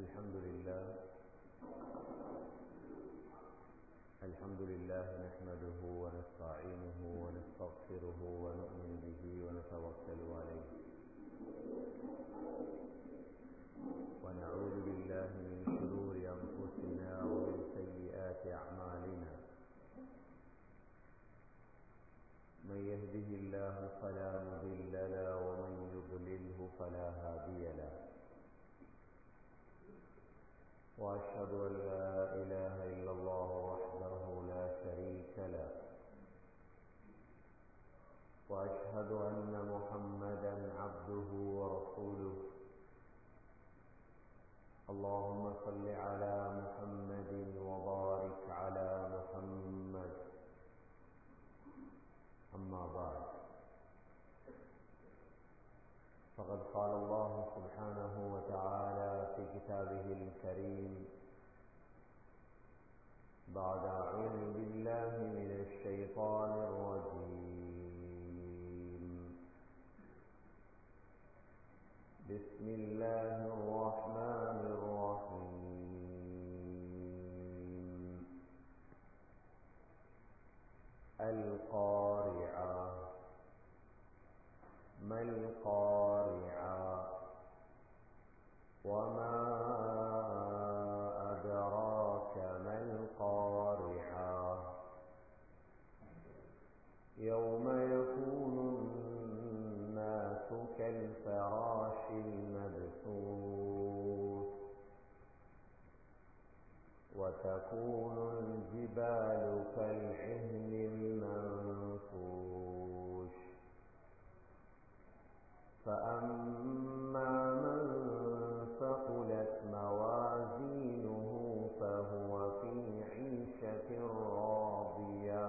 الحمد لله الحمد لله نحمده ونستعينه ونستغفره ونؤمن به ونتوكل عليه ونعوذ بالله من شرور أنفسنا ومن سيئات أعمالنا من يهده الله فلا مضل له ومن يضلله فلا هادي له وأشهد أن لا إله إلا الله وحده لا شريك له وأشهد أن محمدا عبده ورسوله اللهم صل على محمد وبارك على محمد أما بعد فقد قال الله سبحانه وتعالى في كتابه الكريم بعد أعوذ بالله من الشيطان الرجيم بسم الله الرحمن الرحيم القارعة ما القارعة وما أدراك ما القارعة يوم يكون الناس كالفراش المبثوث وتكون الجبال كالعهن المنفوش فأما من ثقلت موازينه فهو في عيشة راضية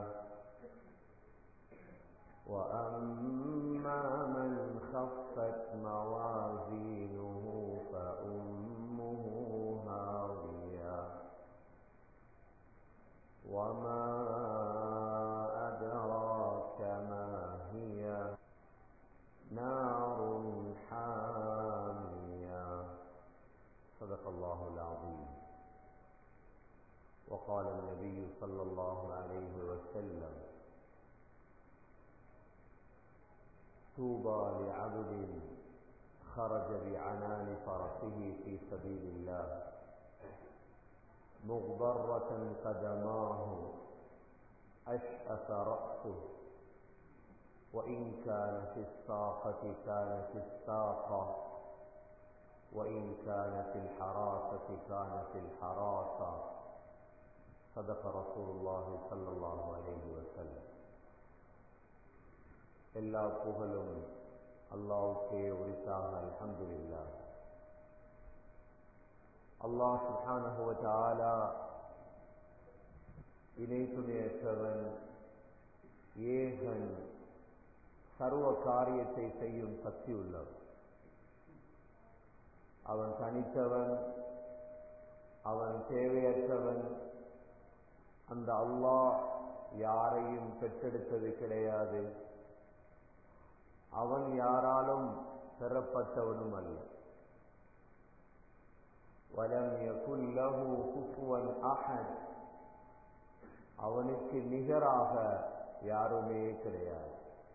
وأما من خفت موازينه فأمه هاوية وما أدراك ما هي نار حامية صدق الله العظيم وقال النبي صلى الله عليه وسلم طوبى لعبد خرج بعنان فرسه في سبيل الله مغبرة قدماه أشأث رأسه وإن كان في الساقة كان في الساقة وإن كان في الحراسة كان في الحراسة صدق رسول الله صلى الله عليه وسلم எல்லா புகழும் அல்லாவுக்கே உரித்தாக அல்ஹம்துலில்லா அல்லாஹ் சுப்ஹானஹு வ தஆலா இணை துணையற்றவன் ஏகன் சர்வ காரியத்தை செய்யும் சக்தி உள்ளவன் அவன் தனித்தவன் அவன் தேவையற்றவன் அந்த அல்லாஹ் யாரையும் பெற்றெடுத்தது கிடையாது அவன் யாராலும் பெறப்பட்டவனும் அல்ல வலம் யகுல்லஹு குஃபுவன் அஹத் அவனுக்கு நிகராக யாருமே கிடையாது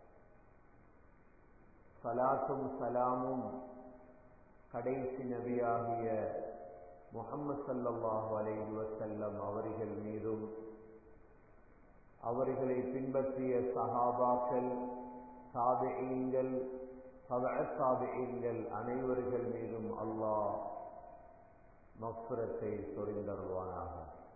சலாத்தும் சலாமும் கடைசி நபியாகிய முகம்மது சல்லாஹு அலைஹி வசல்லம் அவர்கள் மீதும் அவர்களை பின்பற்றிய சஹாபாக்கள் சாபியங்கள் சாபியங்கள் அனைவர்கள் மீதும் அல்லாஹ் மக்சுரத்தை சொரிந்தருவானாக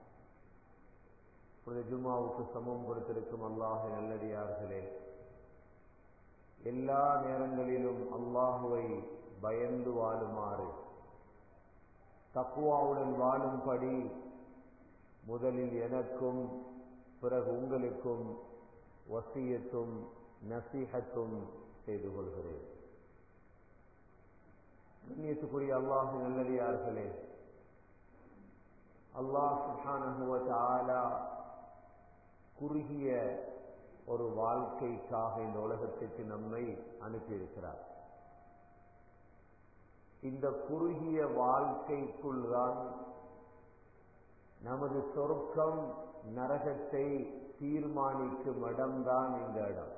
ஜுமாவுக்கு சமம் கொடுத்திருக்கும் அல்லாஹ் நல்லடியார்களே எல்லா நேரங்களிலும் அல்லாஹுவை பயந்து வாழுமாறு தக்குவாவுடன் வாழும்படி முதலில் எனக்கும் பிறகு உங்களுக்கும் வசியத்தும் நசீகத்தும் செய்து கொள்கிறேன் கண்ணியத்துக்குரிய அல்லாஹு நல்லடியார்களே அல்லாஹ் சுஹானகுவ குறுகிய ஒரு வாழ்க்கைக்காக இந்த உலகத்திற்கு நம்மை அனுப்பியிருக்கிறார் இந்த குறுகிய வாழ்க்கைக்குள் தான் நமது சொர்க்கம் நரகத்தை தீர்மானிக்கும் இடம்தான் இந்த இடம்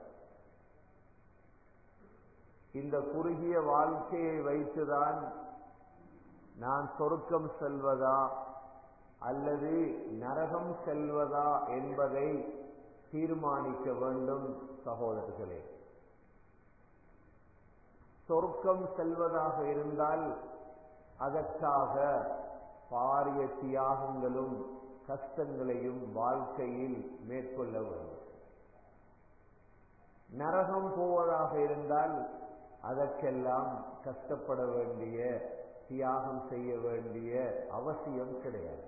இந்த குறுகிய வாழ்க்கையை வைத்துதான் நான் சொர்க்கம் செல்வதா அல்லது நரகம் செல்வதா என்பதை தீர்மானிக்க வேண்டும் சகோதரர்களே சொர்க்கம் செல்வதாக இருந்தால் அதற்காக பாரிய தியாகங்களும் கஷ்டங்களையும் வாழ்க்கையில் மேற்கொள்ள வேண்டும் நரகம் போவதாக இருந்தால் அதற்கெல்லாம் கஷ்டப்பட வேண்டிய தியாகம் செய்ய வேண்டிய அவசியம் கிடையாது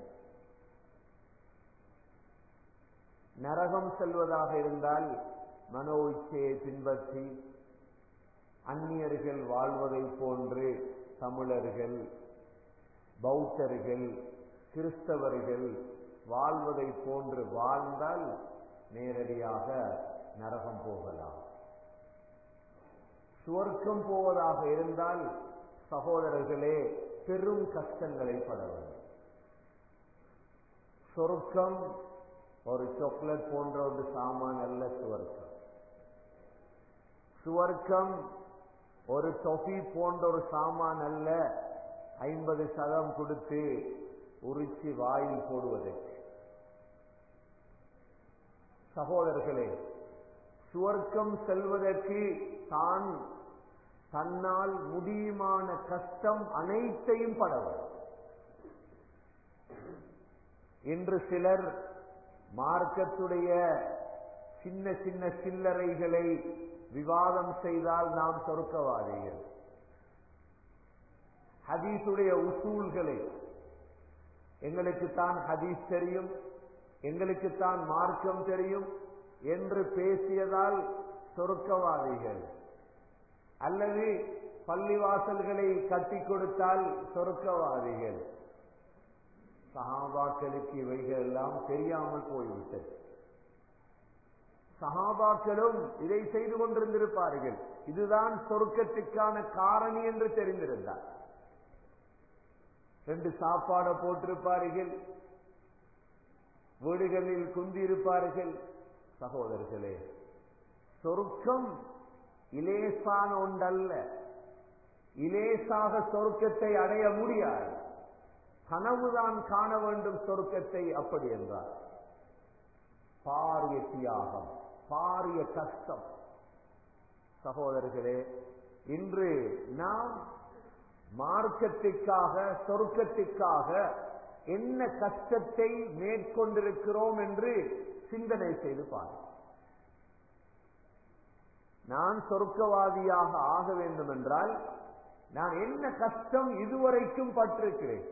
நரகம் செல்வதாக இருந்தால் மனோ இச்சையை பின்பற்றி அந்நியர்கள் வாழ்வதை போன்று தமிழர்கள் பௌத்தர்கள் கிறிஸ்தவர்கள் வாழ்வதை போன்று வாழ்ந்தால் நேரடியாக நரகம் போகலாம் சுவர்க்கம் போவதாக இருந்தால் சகோதரர்களே பெரும் கஷ்டங்களை பட வேண்டும் சொர்க்கம் ஒரு சாக்லேட் போன்ற ஒரு சாமான் அல்ல சுவர்க்கம் சுவர்க்கம் ஒரு தொகை போன்ற ஒரு சாமான் அல்ல ஐம்பது சதம் கொடுத்து உரிச்சி வாயில் போடுவதற்கு சகோதரர்களே சுவர்க்கம் செல்வதற்கு தான் தன்னால் முடியுமான கஷ்டம் அனைத்தையும் படவர் இன்று சிலர் மார்க்கத்துடைய சின்ன சின்ன சில்லறைகளை விவாதம் செய்தால் நாம் சொர்க்கவாதிகள் ஹதீஸுடைய உசூல்களை எங்களுக்கு தான் ஹதீஸ் தெரியும் எங்களுக்கு தான் மார்க்கம் தெரியும் என்று பேசியதால் சொர்க்கவாதிகள் அல்லது பள்ளிவாசல்களை கட்டி கொடுத்தால் சொர்க்கவாதிகள் சஹாபாக்களுக்கு இவைகள் எல்லாம் தெரியாமல் போய்விட்டது சஹாபாக்களும் இதை செய்து கொண்டிருந்திருப்பார்கள் இதுதான் சொர்க்கத்துக்கான காரணி என்று தெரிந்திருந்தார் ரெண்டு சாப்பாடை போட்டிருப்பார்கள் வீடுகளில் குந்திருப்பார்கள் சகோதரர்களே சொர்க்கம் இலேசான ஒன்றல்ல இலேசாக சொர்க்கத்தை அடைய முடியாது கனவுதான் காண வேண்டும் சொர்க்கத்தை அப்படி என்றார் பாரிய தியாகம் பாரிய கஷ்டம் சகோதரர்களே இன்று நாம் மார்க்கத்திற்காக சொர்க்கத்திற்காக என்ன கஷ்டத்தை மேற்கொண்டிருக்கிறோம் என்று சிந்தனை செய்து பாருங்கள் நான் சொர்க்கவாதியாக ஆக வேண்டும் என்றால் நான் என்ன கஷ்டம் இதுவரைக்கும் பட்டிருக்கிறேன்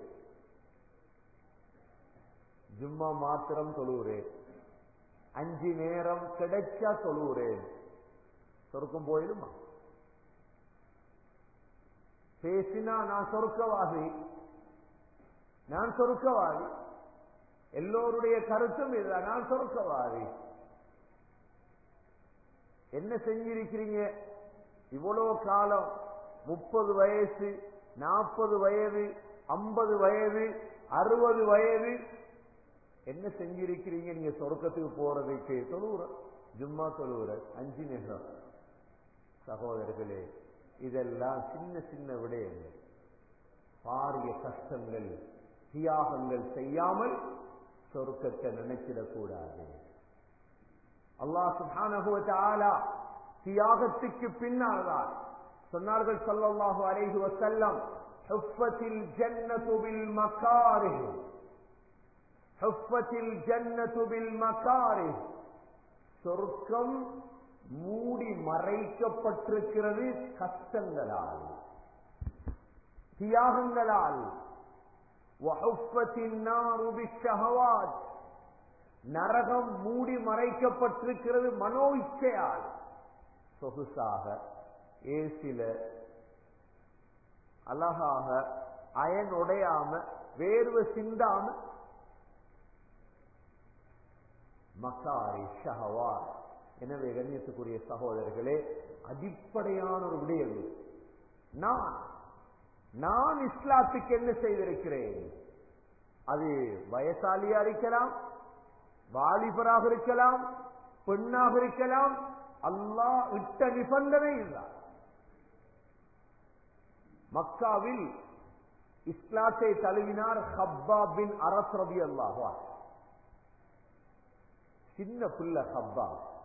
ஜும்மா மாத்திரம் தொழுகிறேன் அஞ்சு நேரம் கிடைச்சா தொழுகிறேன் சொர்க்கம் போயிடுமா பேசினா நான் சொர்க்கவாதி நான் சொர்க்கவாதி எல்லோருடைய கருத்தும் இதுதான் நான் சொர்க்கவாதி என்ன செஞ்சிருக்கிறீங்க இவ்வளவு காலம் முப்பது வயசு நாற்பது வயது ஐம்பது வயது அறுபது வயது என்ன செஞ்சிருக்கிறீங்க நீங்க சொர்க்கத்துக்கு போறதுக்கு தொழுவுற ஜும்மா தொழுவுற அஞ்சு நேரம் சகோதரர்களே இதெல்லாம் சின்ன சின்ன விடயங்கள் பாரிய கஷ்டங்கள் தியாகங்கள் செய்யாமல் சொர்க்கத்தை நினைச்சிடக்கூடாது அல்லாஹ் சுப்ஹானஹு தஆலா தியாகத்துக்கு பின்னால்தான் சொன்னார்கள் ஸல்லல்லாஹு அலைஹி வஸல்லம் ஹுஃபத்தில் ஜன்னத்து பில் மகாரிஹ் ஹுஃபத்தில் ஜன்னத்து பில் மகாரிஹ் சொர்க்கம் மூடி மறைக்கப்பட்டிருக்கிறது கஷ்டங்களால் தியாகங்களால் وحفت النار بالشهوات நரகம் மூடி மறைக்கப்பட்டிருக்கிறது மனோ இச்சையால் சொகுசாக ஏசில அழகாக அயன் உடையாம வேர்வை சிந்தாம மக்காரி ஷஹவா எனவே கண்ணியத்துக்குரிய சகோதரர்களே அடிப்படையான ஒரு விடயம் இது. நான் நான் இஸ்லாத்துக்கு என்ன செய்திருக்கிறேன் அது வயசாலியா இருக்கலாம் வாலிபராக இருக்கலாம் பெண்ணாக இருக்கலாம் அல்லாஹ் இட்ட நிபந்தனை இல்லை மக்காவில் இஸ்லாத்தை தழுவினார் ஹப்பா பின் அரஸ் ரபி அல்லாஹா சின்ன பிள்ளை ஹப்பா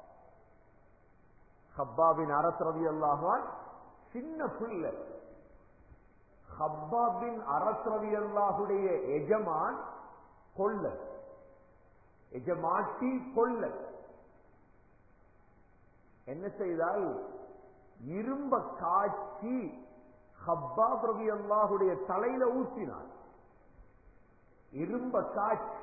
ஹப்பா பின் அரஸ் ரபி அல்லாஹான் சின்ன பிள்ளை ஹப்பா பின் அரஸ் ரவி அல்லாஹுடைய எஜமான் கொள்ள எஜமாட்டி கொள்ள என்ன செய்தால் இரும்ப காட்சி ஹப்பாப் ரவி அல்லாஹுடைய தலையில ஊற்றினான் இரும்ப காட்சி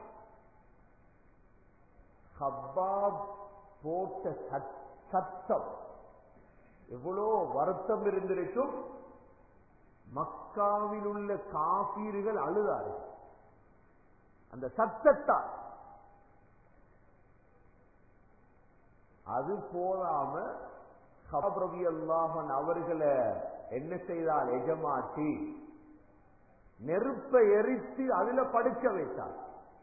ஹப்பாப் போட்ட சத்- சத்தம் எவ்வளோ வருத்தம் இருந்திருக்கும் மக்காவில் உள்ள காபீர்கள் அழுதார்கள் அந்த சத்தத்தால் அது போதாம ஹபரவி அல்லாஹன் அவர்களை என்ன செய்தால் எஜமாட்டி நெருப்பை எரித்து அதுல படுக்க வைத்தார்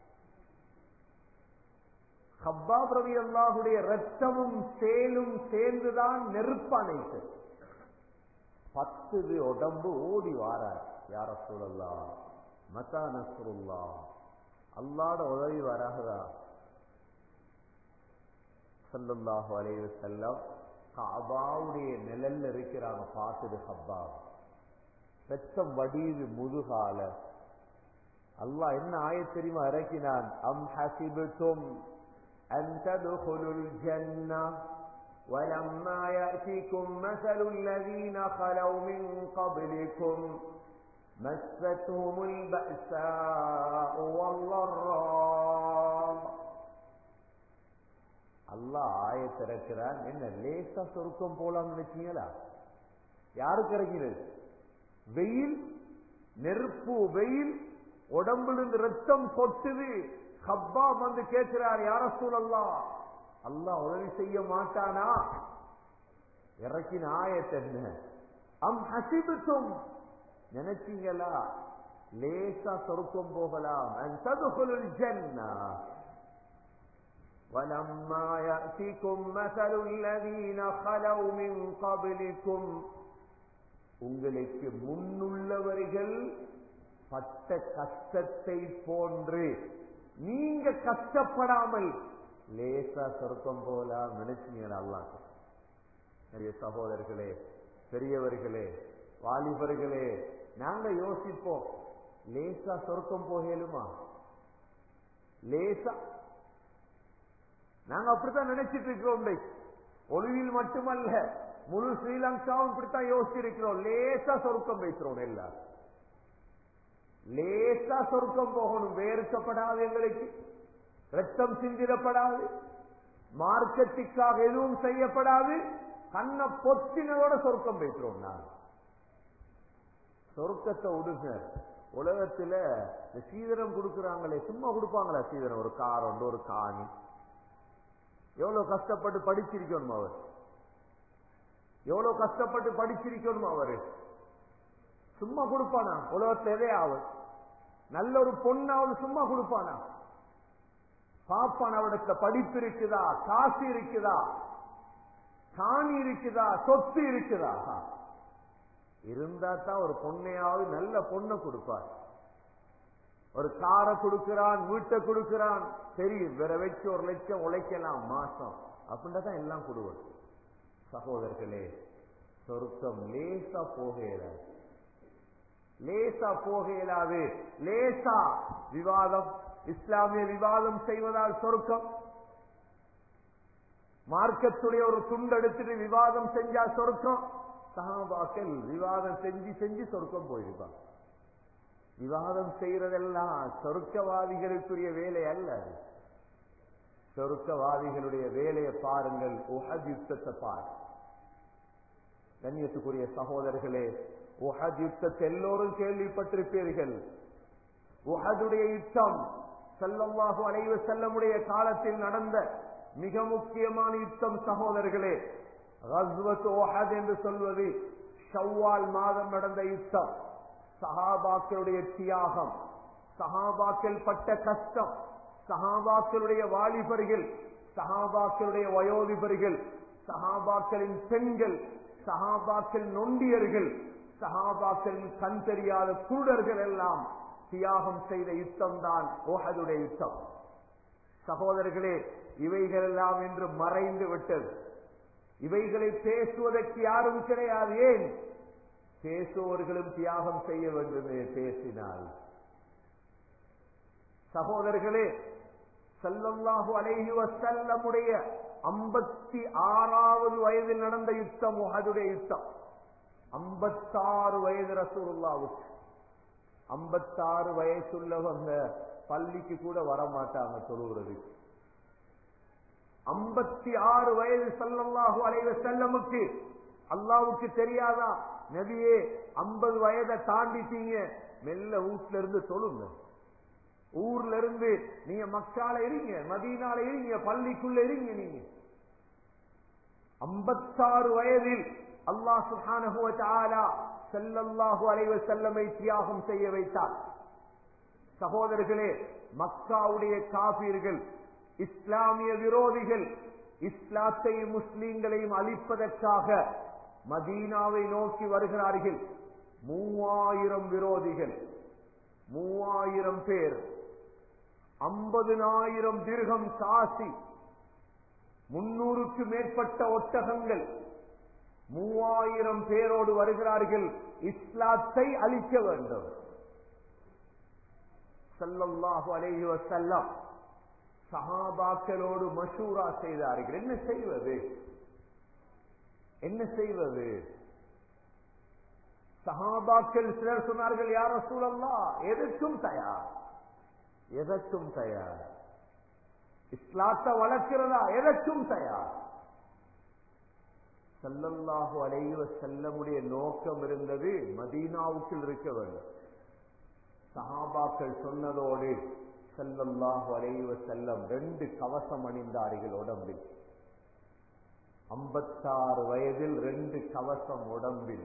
ஹப்பாப் ரவி அல்லாஹுடைய ரத்தமும் சேலும் சேர்ந்துதான் நெருப்பு அணைத்து பத்து உடம்பு ஓடி வாரார் யார சூழல்லா மதா நசுருல்லா அல்லாட உதவி வராதா சல்லல்லாஹு அலைஹி வஸல்லம் காபாவுடைய நிழல்ல இருக்கிறாங்க பார்த்தது ஹப்பா ரத்தம் வடியுது முதுகால அல்லாஹ் என்ன ஆய தெரியுமா இறக்கினான் அம் ஹசிபுதும் அன் ததுகுலுல் ஜன்னah ولما يأتكم مثل الذين خلوا من قبلكم مستهم البأساء والضراء அல்லாஹ் ஆயத்திறக்கிறான் என்ன லேசா சொருக்கம் போலாம் நினைச்சீங்களா யாருக்கு இறங்கினது வெயில் நெருப்பு வெயில் உடம்பிலிருந்து ரத்தம் கொட்டுது ஹப்பா வந்து கேட்கிறார் யார சூழல்லா அல்லாஹ் உதவி செய்ய மாட்டானா இறக்கின ஆயத் என்ன அம் ஹசிபுத்தும் நினைச்சீங்களா லேசா சொருக்கம் போகலாம் அன் ததுகுலுல் ஜன்னா ولما يأتكم مثل الذين خلوا من قبلكم உங்களுக்கு முன்னுள்ளவர்கள் பட்ட கஷ்டத்தை போன்று நீங்க கஷ்டப்படாமல் லேசா சொர்க்கம் போலாம் நினைச்சீங்க அல்லாஹ் நிறைய சகோதரர்களே பெரியவர்களே வாலிபர்களே நாங்க யோசிப்போம் லேசா சொர்க்கம் போகலுமா லேசா நாங்க அப்படித்தான் நினைச்சிட்டு இருக்கிறோம் இன்றைக்கு. ஒளிவில் மட்டுமல்ல முழு ஸ்ரீலங்காவும் இப்படித்தான் யோசிச்சிருக்கிறோம் லேசா சொருக்கம் பேசுறோம் எல்லாரும் லேசா சொருக்கம் போகணும் வேறுக்கப்படாது எங்களுக்கு ரத்தம் சிந்திடப்படாது மார்க்கெட்டிற்காக எதுவும் செய்யப்படாது கண்ண பொத்தினோட சொருக்கம் பேசுறோம் நான் சொருக்கத்தை விடுங்க உலகத்துல இந்த சீதனம் கொடுக்கறாங்களே சும்மா கொடுப்பாங்களா சீதனம் ஒரு கார் உண்டு ஒரு காணி எவ்வளவு கஷ்டப்பட்டு படிச்சிருக்கணும் அவர் எவ்வளவு கஷ்டப்பட்டு படிச்சிருக்கணும் அவரு சும்மா கொடுப்பானா உலகத்துல எதே ஆகும் நல்ல ஒரு பொண்ணாவது சும்மா கொடுப்பானா பாப்பான் அவடத்துல படிப்பு இருக்குதா காசு இருக்குதா காணி இருக்குதா சொத்து இருக்குதா இருந்தா தான் ஒரு பொண்ணையாவது நல்ல பொண்ணை கொடுப்பார் ஒரு காரை கொடுக்கிறான் வீட்டை கொடுக்கிறான் தெரியும் வேற வச்சு ஒரு லட்சம் உழைக்கலாம் மாசம் அப்படின்னா தான் எல்லாம் கொடுவன் சகோதரர்களே சொருக்கம் லேசா போக இயலாது லேசா போக இயலாது லேசா விவாதம் இஸ்லாமிய விவாதம் செய்வதால் சொருக்கம் மார்க்கத்துடைய ஒரு துண்டு எடுத்துட்டு விவாதம் செஞ்சா சொருக்கம் சகாபாக்கள் விவாதம் செஞ்சு செஞ்சு சொருக்கம் போயிருப்பாங்க விவாதம் செய்யறதெல்லாம் சொருக்கவாதிகளுக்குரிய வேலை அல்ல அது. சொருக்கவாதிகளுடைய வேலையை பாருங்கள் உஹத் யுத்தத்தை பார் கண்ணியத்துக்குரிய சகோதரர்களே உஹத் யுத்தத்தை எல்லோரும் கேள்விப்பட்டிருப்பீர்கள் உஹதுடைய யுத்தம் செல்லம்வாகு அலைவ செல்லமுடைய காலத்தில் நடந்த மிக முக்கியமான யுத்தம் சகோதரர்களே ரஸ்வத் உஹத் என்று சொல்வது ஷவ்வால் மாதம் நடந்த யுத்தம் சஹாபாக்களுடைய தியாகம் சஹாபாக்கள் பட்ட கஷ்டம் சஹாபாக்களுடைய வாலிபர்கள் சஹாபாக்களுடைய வயோதிபர்கள் சஹாபாக்களின் பெண்கள் சஹாபாக்கள் நொண்டியர்கள் சஹாபாக்களின் கண் தெரியாத குருடர்கள் எல்லாம் தியாகம் செய்த யுத்தம் தான் ஓஹதுடைய யுத்தம் சகோதரர்களே இவைகள் எல்லாம் இன்று மறைந்து விட்டது இவைகளை பேசுவதற்கு யாரும் கிடையாது ஏன் பேசுபவர்களும் தியாகம் செய்ய வேண்டுமே பேசினால் சகோதரர்களே செல்லல்லாஹு அலைஹி வசல்லமுடைய ஐம்பத்தி ஆறாவது வயதில் நடந்த யுத்தம் உஹதுடைய யுத்தம் ஐம்பத்தாறு வயது ரசூலுல்லாவுக்கு ஐம்பத்தாறு வயசுள்ளவங்க பள்ளிக்கு கூட வரமாட்டாங்க தொழுகிறதுக்கு ஐம்பத்தி ஆறு வயது சல்லல்லாஹு அலைவ செல்லமுக்கு அல்லாவுக்கு தெரியாதா நபியே ஐம்பது வயதை தாண்டிட்டீங்க மெல்ல வீட்டுல இருந்து தொழுங்க ஊர்ல இருந்து நீங்க மக்கால இருங்க மதீனால இருங்க பள்ளிக்குள்ள இருங்க நீங்க ஐம்பத்தாறு வயதில் அல்லாஹ் சுஹானஹுவ தஆலா ஸல்லல்லாஹு அலைஹி வஸல்லமை தியாகம் செய்ய வைத்தார் சகோதரர்களே மக்காவுடைய காபீர்கள் இஸ்லாமிய விரோதிகள் இஸ்லாத்தையும் முஸ்லீம்களையும் அழிப்பதற்காக மதீனாவை நோக்கி வருகிறார்கள் மூவாயிரம் விரோதிகள் மூவாயிரம் பேர் ஐம்பதுனாயிரம் திருகம் காசி முன்னூறுக்கு மேற்பட்ட ஒட்டகங்கள் மூவாயிரம் பேரோடு வருகிறார்கள் இஸ்லாத்தை அழிக்க வேண்டும் சல்லல்லாஹு அலைஹி வஸல்லம் சஹாபாக்களோடு மஷூரா செய்தார்கள் என்ன செய்வது என்ன செய்வது சஹாபாக்கள் சிலர் சொன்னார்கள் யார சூழல்லா எதற்கும் தயார் எதற்கும் தயார் இஸ்லாத்தை வளர்க்கிறதா எதற்கும் தயார் சல்லல்லாஹு அலைவ செல்லமுடைய நோக்கம் இருந்தது மதீனாவுக்கு இருக்க வேண்டும் சஹாபாக்கள் சொன்னதோடு செல்லல்லாஹு அலைவ செல்லம் ரெண்டு கவசம் அணிந்தார்கள் உடம்பில் ஐம்பத்தாறு வயதில் ரெண்டு கவசம் உடம்பில்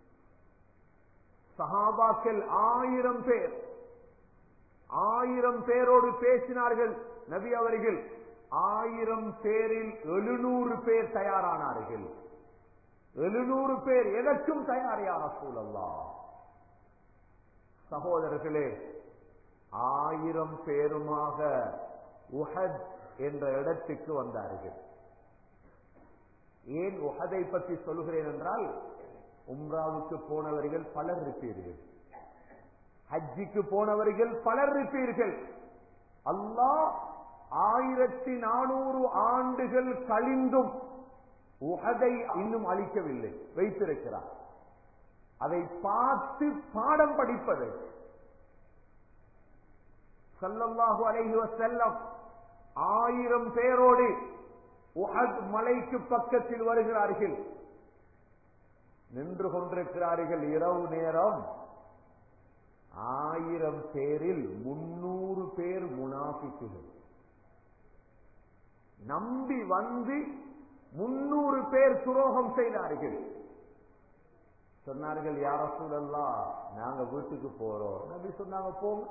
சஹாபாக்கள் ஆயிரம் பேர் ஆயிரம் பேரோடு பேசினார்கள் நபி அவர்கள் ஆயிரம் பேரில் எழுநூறு பேர் தயாரானார்கள் எழுநூறு பேர் எதற்கும் தயார் யார சூழல்லா சகோதரர்களே ஆயிரம் பேருமாக உஹத் என்ற இடத்துக்கு வந்தார்கள் ஏன் உஹதை பற்றி சொல்கிறேன் என்றால் உம்ராவுக்கு போனவர்கள் பலர் இருப்பீர்கள் ஹஜ்ஜிக்கு போனவர்கள் பலர் இருப்பீர்கள் அல்லாஹ் ஆயிரத்தி நானூறு ஆண்டுகள் கழிந்தும் உகதை இன்னும் அளிக்கவில்லை வைத்திருக்கிறார் அதை பார்த்து பாடம் படிப்பது சல்லல்லாஹு அலைஹி வஸல்லம் ஆயிரம் பேரோடு உஹத் மலைக்கு பக்கத்தில் வருகிறார்கள் நின்று கொண்டிருக்கிறார்கள் இரவு நேரம் ஆயிரம் பேரில் முன்னூறு பேர் முனாபிக்குகள் நம்பி வந்து முன்னூறு பேர் துரோகம் செய்தார்கள் சொன்னார்கள் யார சூழல்லாம் நாங்க வீட்டுக்கு போறோம் நபி சொன்னாங்க போங்க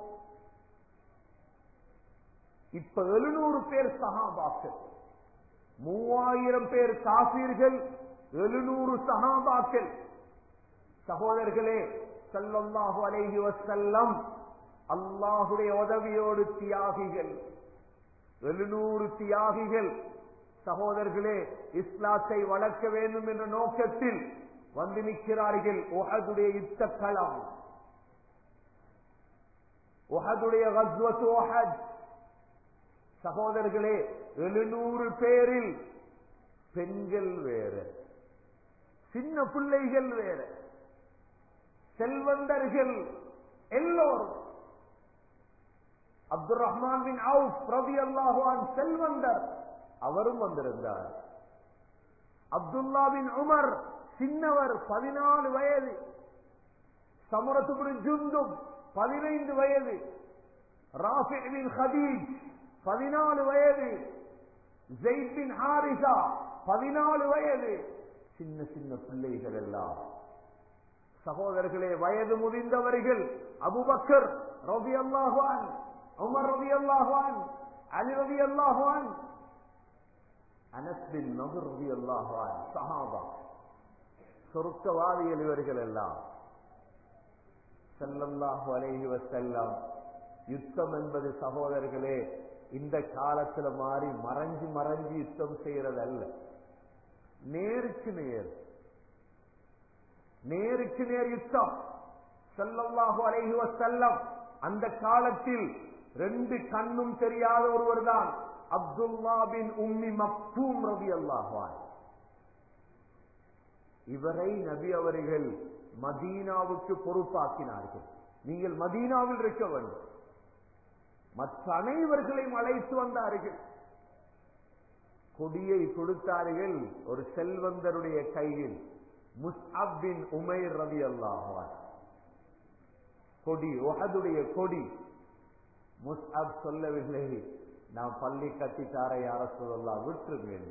இப்ப எழுநூறு பேர் சகாபாக்கள் மூவாயிரம் பேர் காசீர்கள் எழுநூறு சகாபாக்கள் சகோதரர்களே சல்லல்லாஹு அலைஹி வசல்லம் அல்லாஹுடைய உதவியோடு தியாகிகள் எழுநூறு தியாகிகள் சகோதரர்களே இஸ்லாத்தை வளர்க்க வேண்டும் என்ற நோக்கத்தில் வந்து நிற்கிறார்கள் உஹதுடைய யுத்த களம் உஹதுடைய கஸ்வத் உஹத் சகோதரர்களே எழுநூறு பேரில் பெண்கள் வேறு சின்ன பிள்ளைகள் வேறு செல்வந்தர்கள் எல்லோரும் அப்துல் ரஹ்மான் பின் அவுப் ரவி அல்லாஹுவான் செல்வந்தர் அவரும் வந்திருந்தார் அப்துல்லா பின் உமர் சின்னவர் பதினாலு வயது சமரத்துபுரி ஜுந்தும் பதினைந்து வயது ராஃபி பின் ஹதீஜ் பதினாலு வயது ஜெயித் பின் ஹாரிசா பதினாலு வயது சின்ன சின்ன பிள்ளைகள் எல்லாம் சகோதரர்களே வயது முதிர்ந்தவர்கள் அபுபக்கர் ரவி அல்லாஹான் உமர் ரவி அல்லாஹான் அலி ரவி அல்லாஹான் அனஸ்பின் நபு ரவி அல்லாஹான் சஹாபா சொருக்கவாதிகள் இவர்கள் எல்லாம் செல்லல்லாஹு அலைஹி வசல்லம் யுத்தம் என்பது சகோதரர்களே இந்த காலத்துல மாறி மறைஞ்சு மறைஞ்சு யுத்தம் செய்யறது அல்ல நேருக்கு நேர் நேருக்கு நேர் யுத்தம் செல்லல்லாஹு அலைஹி வசல்லம் அந்த காலத்தில் ரெண்டு கண்ணும் தெரியாத ஒருவர் தான் அப்துல்லா பின் உம்மி மக்தூம் ரவி அல்லாஹான் இவரை நபி அவர்கள் மதீனாவுக்கு பொறுப்பாக்கினார்கள் நீங்கள் மதீனாவில் இருக்க வேண்டும் மற்ற அனைவர்களையும் அழைத்து வந்தார்கள் கொடியை கொடுத்தார்கள் ஒரு செல்வந்தருடைய கையில் முஸ்அபின் உமைர் ரவி அல்லாஹான் கொடி ஒஹதுடைய கொடி முஸ்அப் சொல்லவில்லை நான் பள்ளி கட்டித்தார யார சொல்லலாம் விட்டுருங்க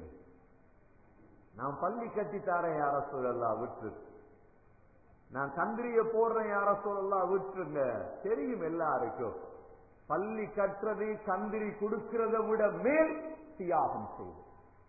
நான் பள்ளி கட்டித்தார யார சொல்லலாம் விட்டு நான் கந்திரிய போடுறேன் யார சொல்லலாம் விட்டுருங்க தெரியும் எல்லாருக்கும் பள்ளி கட்டுறது கந்திரி கொடுக்கிறத விட மேல் தியாகம் செய்வது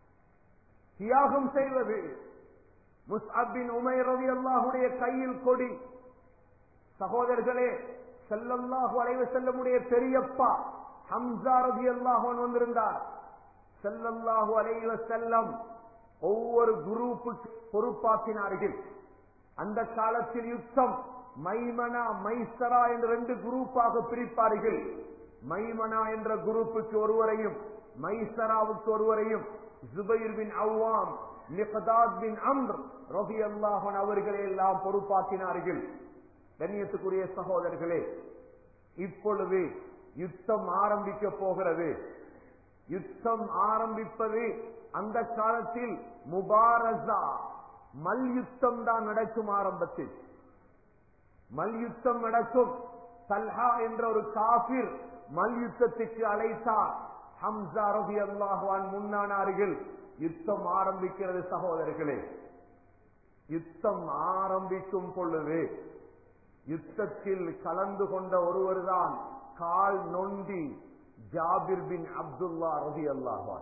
தியாகம் செய்வது முஸ்அபின் உமைர் ரவி அல்லாஹுடைய கையில் கொடி சகோதரர்களே செல்லல்லாஹு அலைவ செல்லமுடைய பெரியப்பா ஹம்சா ரதி அல்லாஹன் வந்திருந்தார் செல்லல்லாஹு அலைவ செல்லம் ஒவ்வொரு குரூப்புக்கு பொறுப்பாக்கினார்கள் அந்த காலத்தில் யுத்தம் மைமனா மைசரா என்ற ரெண்டு குரூப்பாக பிரிப்பார்கள் மைமனா என்ற குரூப்புக்கு ஒருவரையும் மைசராவுக்கு ஒருவரையும் ஜுபைர் பின் அவ்வாம் மிகதாத் பின் அம்ர் ரபி அல்லாஹன் அவர்களை எல்லாம் பொறுப்பாக்கினார்கள் கண்ணியத்துக்குரிய சகோதரர்களே இப்பொழுது யுத்தம் ஆரம்பிக்க போகிறது யுத்தம் ஆரம்பிப்பது அந்த காலத்தில் முபாரசா மல்யுத்தம் தான் நடக்கும் ஆரம்பத்தில் மல்யுத்தம் நடக்கும் தல்ஹா என்ற ஒரு காபிர் மல்யுத்தத்துக்கு அழைத்தார் ஹம்சா ரபி அல்லாஹான் முன்னானார்கள் யுத்தம் ஆரம்பிக்கிறது சகோதரர்களே யுத்தம் ஆரம்பிக்கும் பொழுது யுத்தத்தில் கலந்து கொண்ட ஒருவர் தான் கால் நொண்டி ஜாபிர் பின் அப்துல்லா ரவி அல்லாஹான்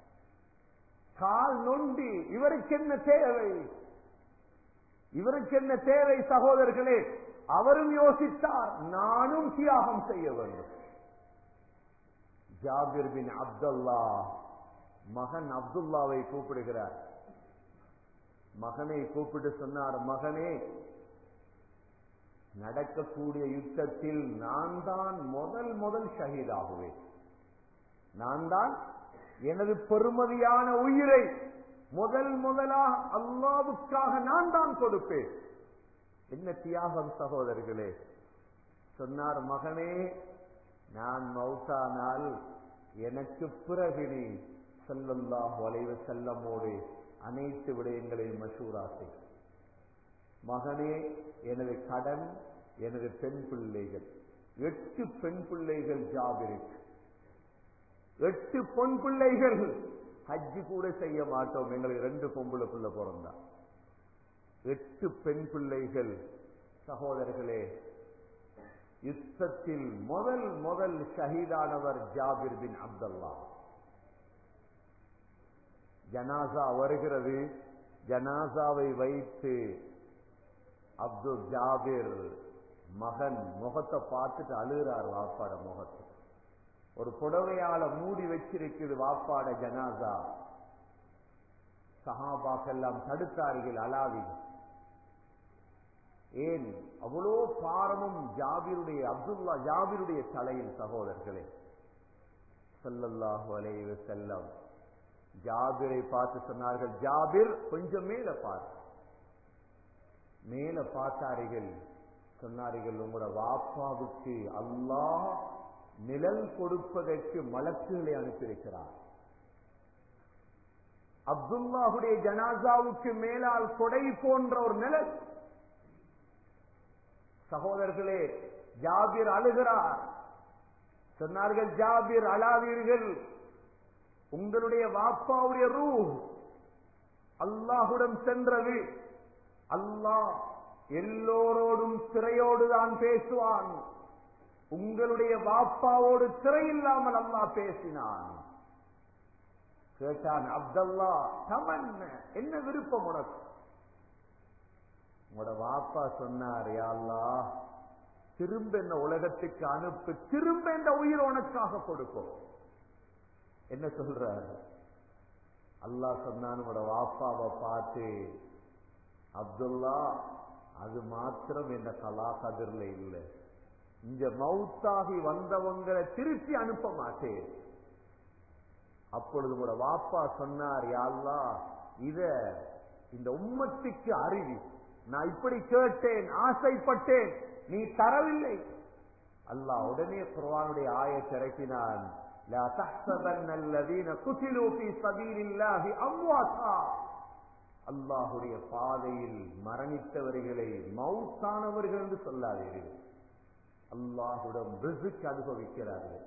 கால் நொண்டி இவருக்கு என்ன தேவை இவருக்கு என்ன தேவை சகோதரர்களே அவரும் யோசித்தார் நானும் தியாகம் செய்ய வேண்டும் ஜாபிர் பின் அப்துல்லா மகன் அப்துல்லாவை கூப்பிடுகிறார் மகனை கூப்பிட்டு சொன்னார் மகனே நடக்கக்கூடிய யுத்தத்தில் நான் தான் முதல் முதல் ஷஹீதாகுவேன் நான் தான் எனது பெருமதியான உயிரை முதல் முதலாக அல்லாவுக்காக நான் தான் கொடுப்பேன் என்ன தியாகம் சகோதரர்களே சொன்னார் மகனே நான் மௌத்தானால் எனக்கு பிறகு நீ செல்லல்லாஹ் வளைவு செல்லமோடு அனைத்து விடயங்களையும் மசூராசை மகனே எனது கடன் எனது பெண் பிள்ளைகள் எட்டு பெண் பிள்ளைகள் ஜாபிருக்கு எட்டு பொன் பிள்ளைகள் ஹஜ்ஜு கூட செய்ய மாட்டோம் எங்களுக்கு ரெண்டு பொம்பளை பிள்ளை பிறந்தா எட்டு பெண் பிள்ளைகள் சகோதரர்களே யுத்தத்தில் முதல் முதல் ஷஹீதானவர் ஜாபிர் பின் அப்துல்லா ஜனாசா வருகிறது ஜனாசாவை வைத்து அப்துல் ஜாபிர் மகன் முகத்தை பார்த்துட்டு அழுகிறார் வாப்பாட முகத்தை ஒரு புடவையால மூடி வச்சிருக்குது வாப்பாட ஜனாசா சஹாபாக்கெல்லாம் தடுத்தார்கள் அலாவி ஏன் அவ்வளோ பாரமும் ஜாபிருடைய அப்துல்லா ஜாபிருடைய தலையில் சகோதரர்களே சல்லல்லாஹு அலைஹி செல்லம் ஜாபிரை பார்த்து சொன்னார்கள் ஜாபிர் கொஞ்சம் மேல பார் மேல பார்த்தார்கள் சொன்னார்கள் உங்களோட வாப்பாவுக்கு அல்லாஹ் நிழல் கொடுப்பதற்கு மலக்குகளை அனுப்பியிருக்கிறார் அப்துல்லாஹுடைய ஜனாசாவுக்கு மேலால் கொடை போன்ற ஒரு நிழல் சகோதரர்களே ஜாபிர் அழுகிறார் சொன்னார்கள் ஜாபிர் அழாதீர்கள் உங்களுடைய வாப்பாவுடைய ரூ அல்லாஹுடன் சென்றது அல்லாஹ் எல்லோரோடும் திரையோடு தான் பேசுவான் உங்களுடைய வாப்பாவோடு திரை இல்லாமல் அல்லா பேசினான் கேட்டான் அப்தல்லா தமன் என்ன விருப்பம் உனக்கு உங்களோட வாப்பா சொன்னார் யாழ்லா திரும்ப என்ன உலகத்துக்கு அனுப்பு திரும்ப இந்த உயிர் உனக்காக கொடுக்கும் என்ன சொல்றார் அல்லாஹ் சொன்னான் உங்களோட வாப்பாவை பார்த்து அப்துல்லா அது மாத்திரம் என்ன கலா கதிர்ல இல்லை இங்க மவுத்தாகி வந்தவங்களை திருப்பி அனுப்ப மாட்டேன் அப்பொழுது கூட வாப்பா சொன்னார் யாழ்லா இத இந்த உம்மத்துக்கு அறிவி நான் இப்படி கேட்டேன் ஆசைப்பட்டேன் நீ தரவில்லை அல்லாஹ் உடனே குர்வானுடைய ஆய திறக்கினான் لا تحسبن الذين قتلوا في سبيل الله امواتا அல்லாஹுடைய பாதையில் மரணித்தவர்களை மவுத்தானவர்கள் என்று சொல்லாதீர்கள் அல்லாஹுடன் ரிசுக்கு அனுபவிக்கிறார்கள்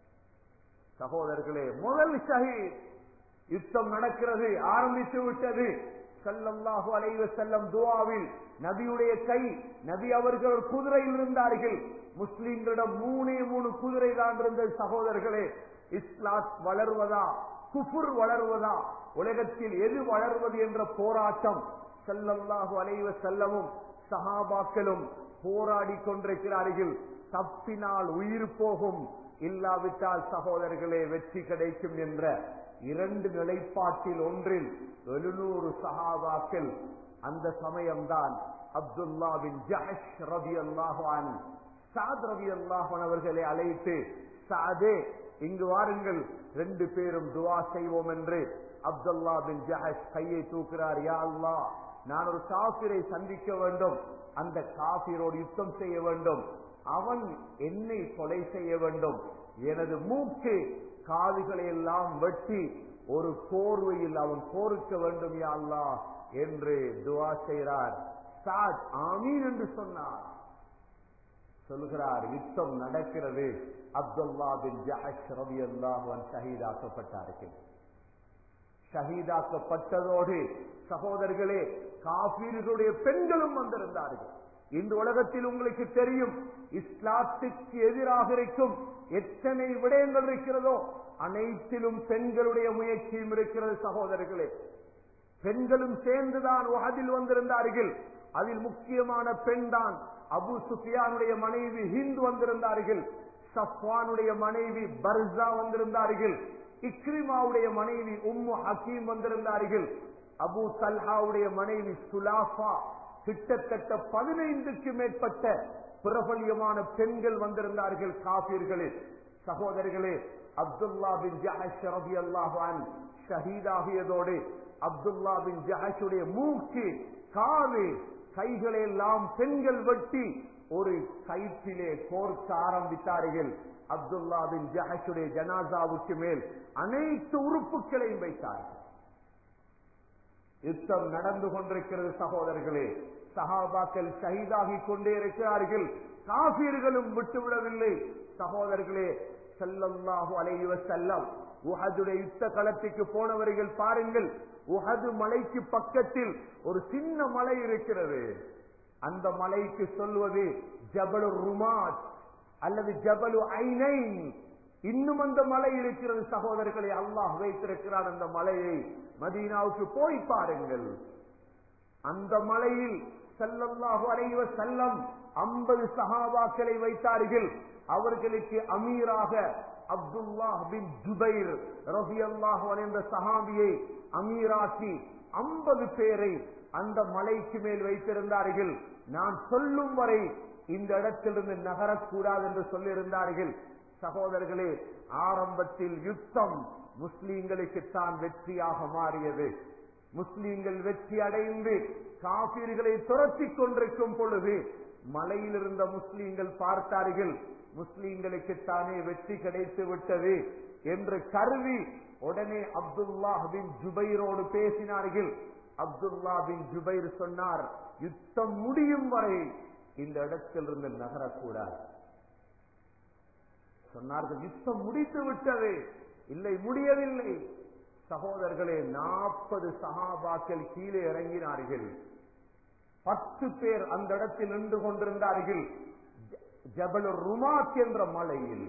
சகோதரர்களே முதல் ஷஹீத் யுத்தம் நடக்கிறது ஆரம்பித்து விட்டது செல்லல்லாஹு அலைவ செல்லம் துவாவில் நபியுடைய கை நபி அவர்கள் குதிரையில் இருந்தார்கள் முஸ்லிம்களிடம் மூணே மூணு குதிரை தான் இருந்தது சகோதரர்களே இஸ்லாத் வளர்வதா குஃபுர் வளர்வதா உலகத்தில் எது வளர்வது என்ற போராட்டம் செல்லல்லாஹு அலைவ செல்லமும் சஹாபாக்களும் போராடி கொண்டிருக்கிறார்கள் தப்பினால் உயிர் போகும் இல்லாவிட்டால் சகோதரர்களே வெற்றி கிடைக்கும் என்ற இரண்டு நிலைப்பாட்டில் ஒன்றில் எழுநூறு சஹாபாக்கள் அந்த சமயம்தான் அப்துல்லா பின் ஜஹஷ் ரபி அல்லாஹான் சாத் ரபி அல்லாஹான் அவர்களை அழைத்து சாதே இங்கு வாருங்கள் ரெண்டு பேரும் துவா செய்வோம் என்று அப்துல்லா பின் ஜஹஷ் கையை தூக்குறார் யா அல்லா நான் ஒரு காபிரை சந்திக்க வேண்டும் அந்த காபிரோடு யுத்தம் செய்ய வேண்டும் அவன் என்னை கொலை செய்ய வேண்டும் எனது மூக்கு காதுகளை எல்லாம் வெட்டி ஒரு கோர்வையில் அவன் கோருக்க வேண்டும் யா அல்லா என்று துவா செய்கிறார் சாத் ஆமீன் என்று சொன்னார் சொல்கிறார் யுத்தம் நடக்கிறது அப்துல்லா பின் ஜஹஷ் ரவி அல்லாஹன் ஷஹீதாக்கப்பட்டார்கள் ஷஹீதாக்கப்பட்டதோடு சகோதரர்களே காபீர்களுடைய பெண்களும் வந்திருந்தார்கள் இந்த உலகத்தில் உங்களுக்கு தெரியும் இஸ்லாத்துக்கு எதிராக இருக்கும் எத்தனை விடயங்கள் இருக்கிறதோ அனைத்திலும் பெண்களுடைய முயற்சியும் இருக்கிறது சகோதரர்களே பெண்களும் சேர்ந்துதான் அதில் வந்திருந்தார்கள் அதில் முக்கியமான பெண் தான் அபு சுஃபியானுடைய மனைவி ஹிந்து வந்திருந்தார்கள் சஃப்வானுடைய மனைவி பர்சா வந்திருந்தார்கள் இக்ரிமாவுடைய மனைவி உம்மு ஹக்கீம் வந்திருந்தார்கள் அபு சல்ஹாவுடைய மனைவி சுலாஃபா கிட்டத்தட்ட பதினைந்துக்கு மேற்பட்ட பிரபல்யமான பெண்கள் வந்திருந்தார்கள் காபீர்களில் சகோதரர்களே அப்துல்லா பின் ஜஹஷ் ரபி அல்லாஹான் ஷஹீதாகியதோடு அப்துல்லா பின் ஜஹஷுடைய மூக்கு காது கைகளை எல்லாம் பெண்கள் வெட்டி ஒரு கயிற்றிலே கோர்க்க ஆரம்பித்தார்கள் அப்துல்லா பின் ஜஹஷுடைய ஜனாசாவுக்கு மேல் அனைத்து உறுப்புகளையும் வைத்தார்கள் யுத்தம் நடந்து கொண்டிருக்கிறது சகோதரர்களே சஹாபாக்கள் ஷஹீதாகி கொண்டே இருக்கிறார்கள் காபீர்களும் விட்டுவிடவில்லை சகோதரர்களே செல்லல்லாஹு அலைவ செல்லம் உஹதுடைய யுத்த களத்துக்கு போனவர்கள் பாருங்கள் உஹது மலைக்கு பக்கத்தில் ஒரு சின்ன மலை இருக்கிறது அந்த மலைக்கு சொல்வது ஜபலு ருமாட் அல்லது ஜபலு ஐனைன் இன்னும் அந்த மலை இருக்கிறது சகோதரர்களை அல்லாஹ் வைத்திருக்கிறான் அந்த மலையை மதீனாவுக்கு போய் பாருங்கள் அந்த மலையில் செல்லல்லாஹு அலைவ செல்லம் ஐம்பது சஹாபாக்களை வைத்தார்கள் அவர்களுக்கு அமீராக அப்துல்லாஹ் பின் ஜுபைர் ரபி அல்லாஹ் என்ற சஹாபியை அமீராக்கி ஐம்பது பேரை அந்த மலைக்கு மேல் வைத்திருந்தார்கள் நான் சொல்லும் வரை இந்த இடத்திலிருந்து நகரக்கூடாது என்று சொல்லியிருந்தார்கள் சகோதரர்களே ஆரம்பத்தில் யுத்தம் முஸ்லீம்களுக்கு தான் வெற்றியாக மாறியது முஸ்லீம்கள் வெற்றி அடைந்து காபீர்களை துரத்தி கொண்டிருக்கும் பொழுது மலையில் இருந்த முஸ்லீம்கள் பார்த்தார்கள் முஸ்லீம்களுக்கு தானே வெற்றி கிடைத்து விட்டது என்று கருவி உடனே அப்துல்லா பின் ஜுபைரோடு பேசினார்கள் அப்துல்லா பின் ஜுபைர் சொன்னார் யுத்தம் முடியும் வரை இந்த இடத்திலிருந்து நகரக்கூடாது சொன்னார்கள் யுத்தம் முடித்து விட்டது இல்லை முடியவில்லை சகோதரர்களே நாற்பது சகாபாக்கள் கீழே இறங்கினார்கள் பத்து பேர் அந்த இடத்தில் நின்று கொண்டிருந்தார்கள் ஜ- ஜபல் ருமாத் என்ற மலையில்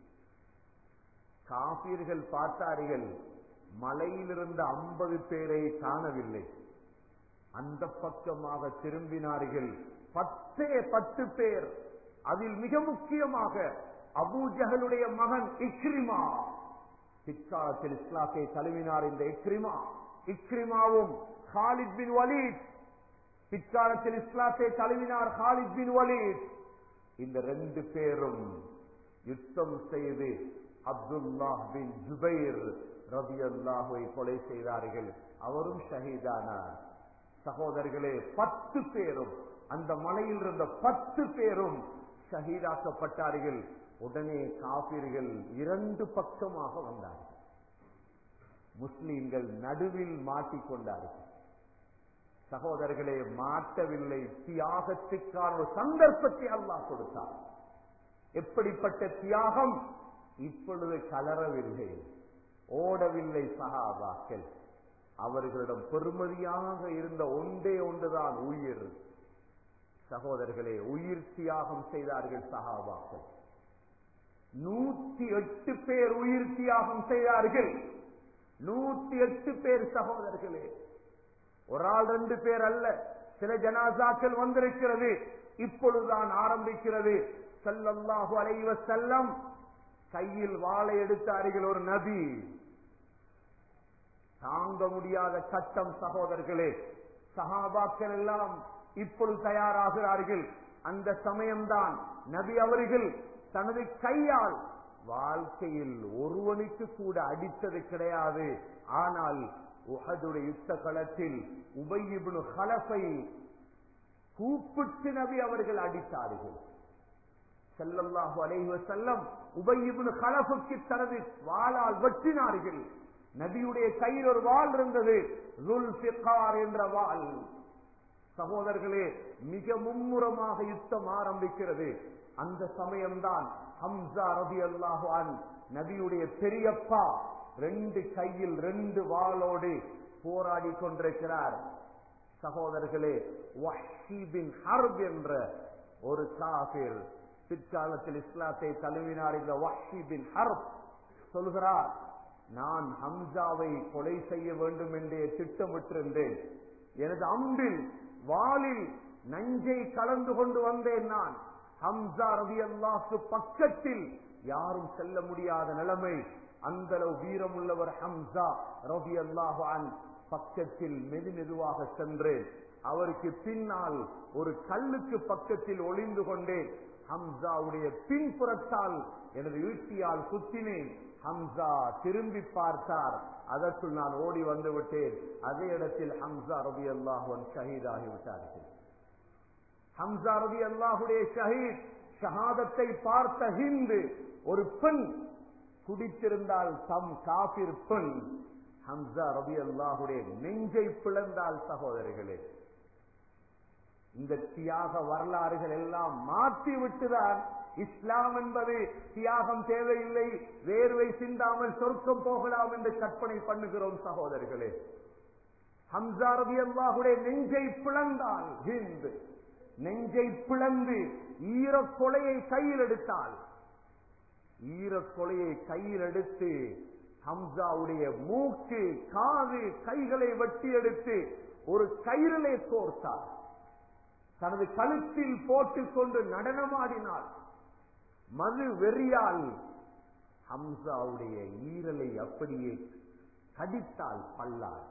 காபீர்கள் பார்த்தார்கள் மலையில் இருந்த ஐம்பது பேரை காணவில்லை அந்த பக்கமாக திரும்பினார்கள் பத்தே பத்து பேர் அதில் மிக முக்கியமாக அபூஜகளுடைய மகன் இக்ரிமா பிற்காலத்தில் இஸ்லாத்தை தழுவினார் இந்த இக்ரிமா இக்ரிமாவும் ஹாலித் பின் வலீத் பிற்காலத்தில் இஸ்லாத்தை தழுவினார் ஹாலித் பின் வலீத் இந்த ரெண்டு பேரும் யுத்தம் செய்து அப்துல்லாஹ் பின் ஜுபைர் ரபி அல்லாஹுவை கொலை செய்தார்கள் அவரும் ஷஹீதானார் சகோதரர்களே பத்து பேரும் அந்த மலையில் இருந்த பத்து பேரும் ஷஹீதாக்கப்பட்டார்கள் உடனே காபிர்கள் இரண்டு பக்கமாக வந்தார்கள் முஸ்லிம்கள் நடுவில் மாட்டிக்கொண்டார்கள் சகோதரர்களே மாட்டவில்லை தியாகத்துக்கான ஒரு சந்தர்ப்பத்தை அல்லாஹ் கொடுத்தார் எப்படிப்பட்ட தியாகம் இப்பொழுது கலரவில்லை ஓடவில்லை சகாபாக்கள் அவர்களிடம் பெருமதியாக இருந்த ஒன்றே ஒன்றுதான் உயிர் சகோதரர்களே உயிர் தியாகம் செய்தார்கள் சகாபாக்கள் நூத்தி எட்டு பேர் உயிர் தியாகம் செய்தார்கள் நூத்தி எட்டு பேர் சகோதரர்களே ஒரு ஆள் ரெண்டு பேர் அல்ல சில ஜனாசாக்கள் வந்திருக்கிறது இப்பொழுதுதான் ஆரம்பிக்கிறது ஸல்லல்லாஹு அலைஹி வஸல்லம் கையில் வாளை எடுத்தார்கள் ஒரு நபி தாங்க முடியாத கட்டம் சகோதரர்களே சஹாபாக்கள் எல்லாம் இப்பொழுது தயாராகிறார்கள் அந்த சமயம்தான் நபி அவர்கள் தனது கையால் வாழ்க்கையில் ஒருவனுக்கு கூட அடித்தது கிடையாது ஆனால் உஹதுடைய யுத்த களத்தில் உபயிபுனு ஹலஃபை கூப்பிட்டு நபி அவர்கள் அடித்தார்கள் ஸல்லல்லாஹு அலைஹி வஸல்லம் உபயிபுனு ஹலஃபுக்கு தனது வாளால் வெட்டினார்கள் நபியுடைய கையில் ஒரு வாள் இருந்தது ருல்ஃபிகார் என்ற வாள் சகோதரர்களே மிக மும்முரமாக யுத்தம் ஆரம்பிக்கிறது அந்த சமயம்தான் ஹம்சா ரபி அல்லாஹான் நபியுடைய பெரியப்பா ரெண்டு கையில் ரெண்டு வாளோடு போராடி கொண்டிருக்கிறார் சகோதரர்களே வஹ்ஷி பின் ஹர்ப் என்ற ஒரு காபிர் பிற்காலத்தில் இஸ்லாத்தை தழுவினார் இந்த வஹ்ஷி பின் ஹர்ப் சொல்கிறார் நான் ஹம்சாவை கொலை செய்ய வேண்டும் என்றே திட்டமிட்டிருந்தேன் எனது அம்பில் வாளில் நஞ்சை கலந்து கொண்டு வந்தேன் நான் ஹம்சா ரவி அல்லாஹ்க்கு பக்கத்தில் யாரும் செல்ல முடியாத நிலைமை அந்த அளவு வீரம் உள்ளவர் ஹம்சா ரவி அல்லாஹான் பக்கத்தில் மெது மெதுவாக சென்றேன் அவருக்கு பின்னால் ஒரு கல்லுக்கு பக்கத்தில் ஒளிந்து கொண்டேன் ஹம்சாவுடைய பின்புறத்தால் எனது ஈட்டியால் குத்தினேன் ஹம்சா திரும்பி பார்த்தார் அதற்குள் நான் ஓடி வந்து விட்டேன் அதே இடத்தில் ஹம்சா ரபி அல்லாஹுவன் ஷஹீதாகி விட்டார்கள் ஹம்சா ரபி அல்லாஹுடைய ஷஹீத் ஷஹாதத்தை பார்த்த ஹிந்து ஒரு பெண் குடித்திருந்தால் தம் காபிர் பெண் ஹம்சா ரபி அல்லாஹுடைய நெஞ்சை பிளந்தால் சகோதரிகளே இந்த தியாக வரலாறுகள் எல்லாம் மாற்றி விட்டுதான் இஸ்லாம் என்பது தியாகம் தேவையில்லை வேர்வை சிந்தாமல் சொர்க்கம் போகலாம் என்று கற்பனை பண்ணுகிறோம் சகோதரர்களே ஹம்சா ரபி அல்லாஹுடைய நெஞ்சை பிளந்தால் ஹிந்த் நெஞ்சை பிளந்து ஈரக்கொலையை கையில் எடுத்தால் ஈரக்கொலையை கையில் எடுத்து ஹம்சாவுடைய மூக்கு காது கைகளை வெட்டி எடுத்து ஒரு கயிறிலே கோர்த்தார் தனது கழுத்தில் போட்டுக்கொண்டு நடனமாடினாள் மது வெறியால் ஹம்சாவுடைய ஈரலை அப்படியே கடித்தால் பல்லால்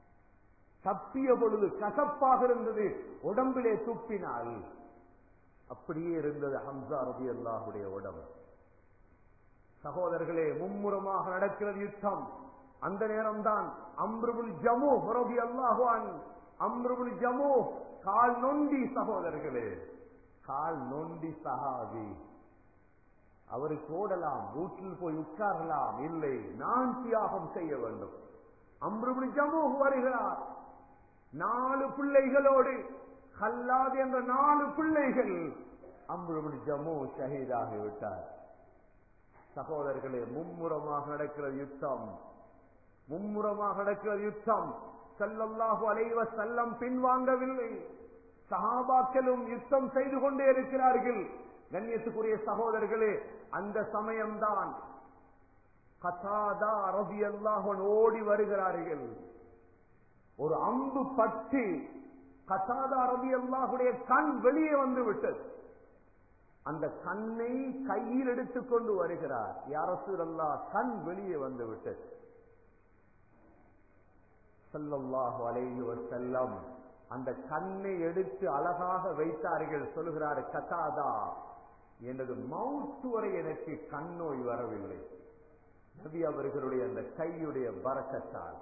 தப்பிய பொழுது கசப்பாக இருந்தது உடம்பிலே துப்பினால் அப்படியே இருந்தது ஹம்சா ரபி அல்லாஹுடைய உடம்பு சகோதரர்களே மும்முரமாக நடக்கிறது யுத்தம் அந்த நேரம்தான் அம்ருபுல் ஜமு ரபி அல்லாஹுவான் அம்ருபுல் ஜமு கால் நொண்டி சகோதரர்களே கால் நொண்டி சஹாபி அவருக்கு ஓடலாம் வீட்டில் போய் உட்காரலாம் இல்லை நான் தியாகம் செய்ய வேண்டும் அம்ருபுல் ஜமு வருகிறார் நாலு பிள்ளைகளோடு கல்லாது என்ற நாலு பிள்ளைகள் அம்ருபுல் ஜமு ஷஹீதாகி விட்டார் சகோதரர்களே மும்முரமாக நடக்கிற யுத்தம் மும்முரமாக நடக்கிற யுத்தம் செல்லல்லாஹு அலைவ செல்லம் பின்வாங்கவில்லை சஹாபாக்களும் யுத்தம் செய்து கொண்டே இருக்கிறார்கள் கண்ணியத்துக்குரிய சகோதரர்களே அந்த சமயம்தான் கதாதா ரவி அல்லாஹன் ஓடி வருகிறார்கள் ஒரு அம்பு பட்டு கசாதா ரவி அல்லாஹுடைய கண் வெளியே வந்து விட்டது அந்த கண்ணை கையில் எடுத்துக்கொண்டு வருகிறார் யாரசு அல்லா கண் வெளியே வந்து விட்டது சல்லல்லாஹு அலைஹி வஸல்லம் அந்த கண்ணை எடுத்து அழகாக வைத்தார்கள் சொல்லுகிறார் கதாதா எனது மவுத்து வரை எனக்கு கண் நோய் வரவில்லை நபி அவர்களுடைய அந்த கையுடைய பறக்கத்தால்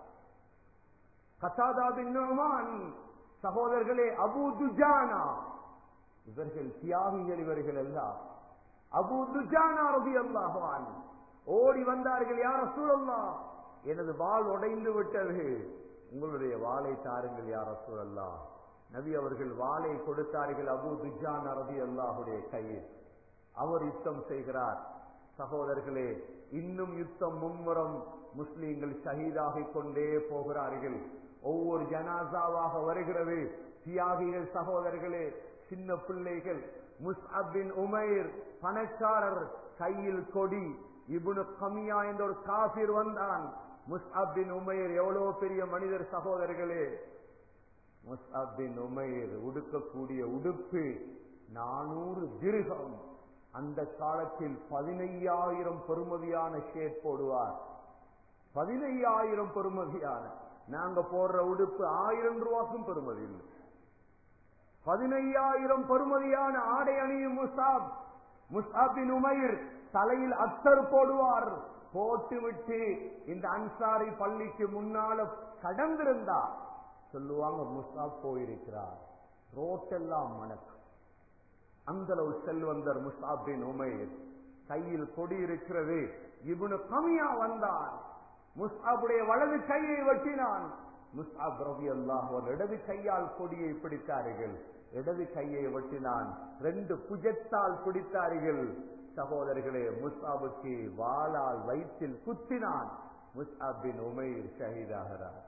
கசாதா பின் நுமான் சகோதரர்களே அபு துஜானா இவர்கள் தியாகிகள் இவர்கள் எல்லாம் அபு துஜானா ரபி அல்லாஹான் ஓடி வந்தார்கள் யார சூழல்லா எனது வாள் உடைந்து விட்டது உங்களுடைய வாளை தாருங்கள் யார சூழல்லா நபி அவர்கள் வாளை கொடுத்தார்கள் அபு துஜான் ரபி அல்லாஹுடைய கையில் அவர் யுத்தம் செய்கிறார் சகோதரர்களே இன்னும் யுத்தம் மும்முரம் முஸ்லீம்கள் ஷஹீதாகிக் கொண்டே போகிறார்கள் ஒவ்வொரு ஜனாசாவாக வருகிறது தியாகிகள் சகோதரர்களே சின்ன பிள்ளைகள் முஸ்அபின் உமைர் பணக்காரர் கையில் கொடி இபுனு கமியா என்ற ஒரு காபிர் வந்தான் முஸ்அபின் உமைர் எவ்வளவு பெரிய மனிதர் சகோதரர்களே முஸ்அபின் உமைர் உடுக்கக்கூடிய உடுப்பு நானூறு திருகம் அந்த காலத்தில் பதினையாயிரம் பெருமதியான ஷேட் போடுவார் பதினையாயிரம் பெருமதியான நாங்க போடுற உடுப்பு ஆயிரம் ரூபாய்க்கும் பெருமதி இல்லை பதினையாயிரம் பெருமதியான ஆடை அணியும் முசாப் முசாபின் உமைர் தலையில் அத்தர் போடுவார் போட்டுவிட்டு இந்த அன்சாரி பள்ளிக்கு முன்னால கடந்திருந்தா சொல்லுவாங்க முசாப் போயிருக்கிறார் ரோட்டெல்லாம் மணக்கும் அந்த அளவு செல்வந்தர் முசாபின் உமைர் கையில் கொடி இருக்கிறது இவனு கமியா வந்தான் முஸ்ஆபுடைய வலது கையை வெட்டினான் முஸ்ஆப் ரவி அல்லாஹ் இடது கையால் கொடியை பிடித்தார்கள் இடது கையை வெட்டினான் ரெண்டு புஜத்தால் பிடித்தார்கள் சகோதரர்களே முஸ்ஆபுக்கு வாளால் வயிற்றில் குத்தினான் முஸ்ஆபின் உமைர் ஷஹீதாகிறார்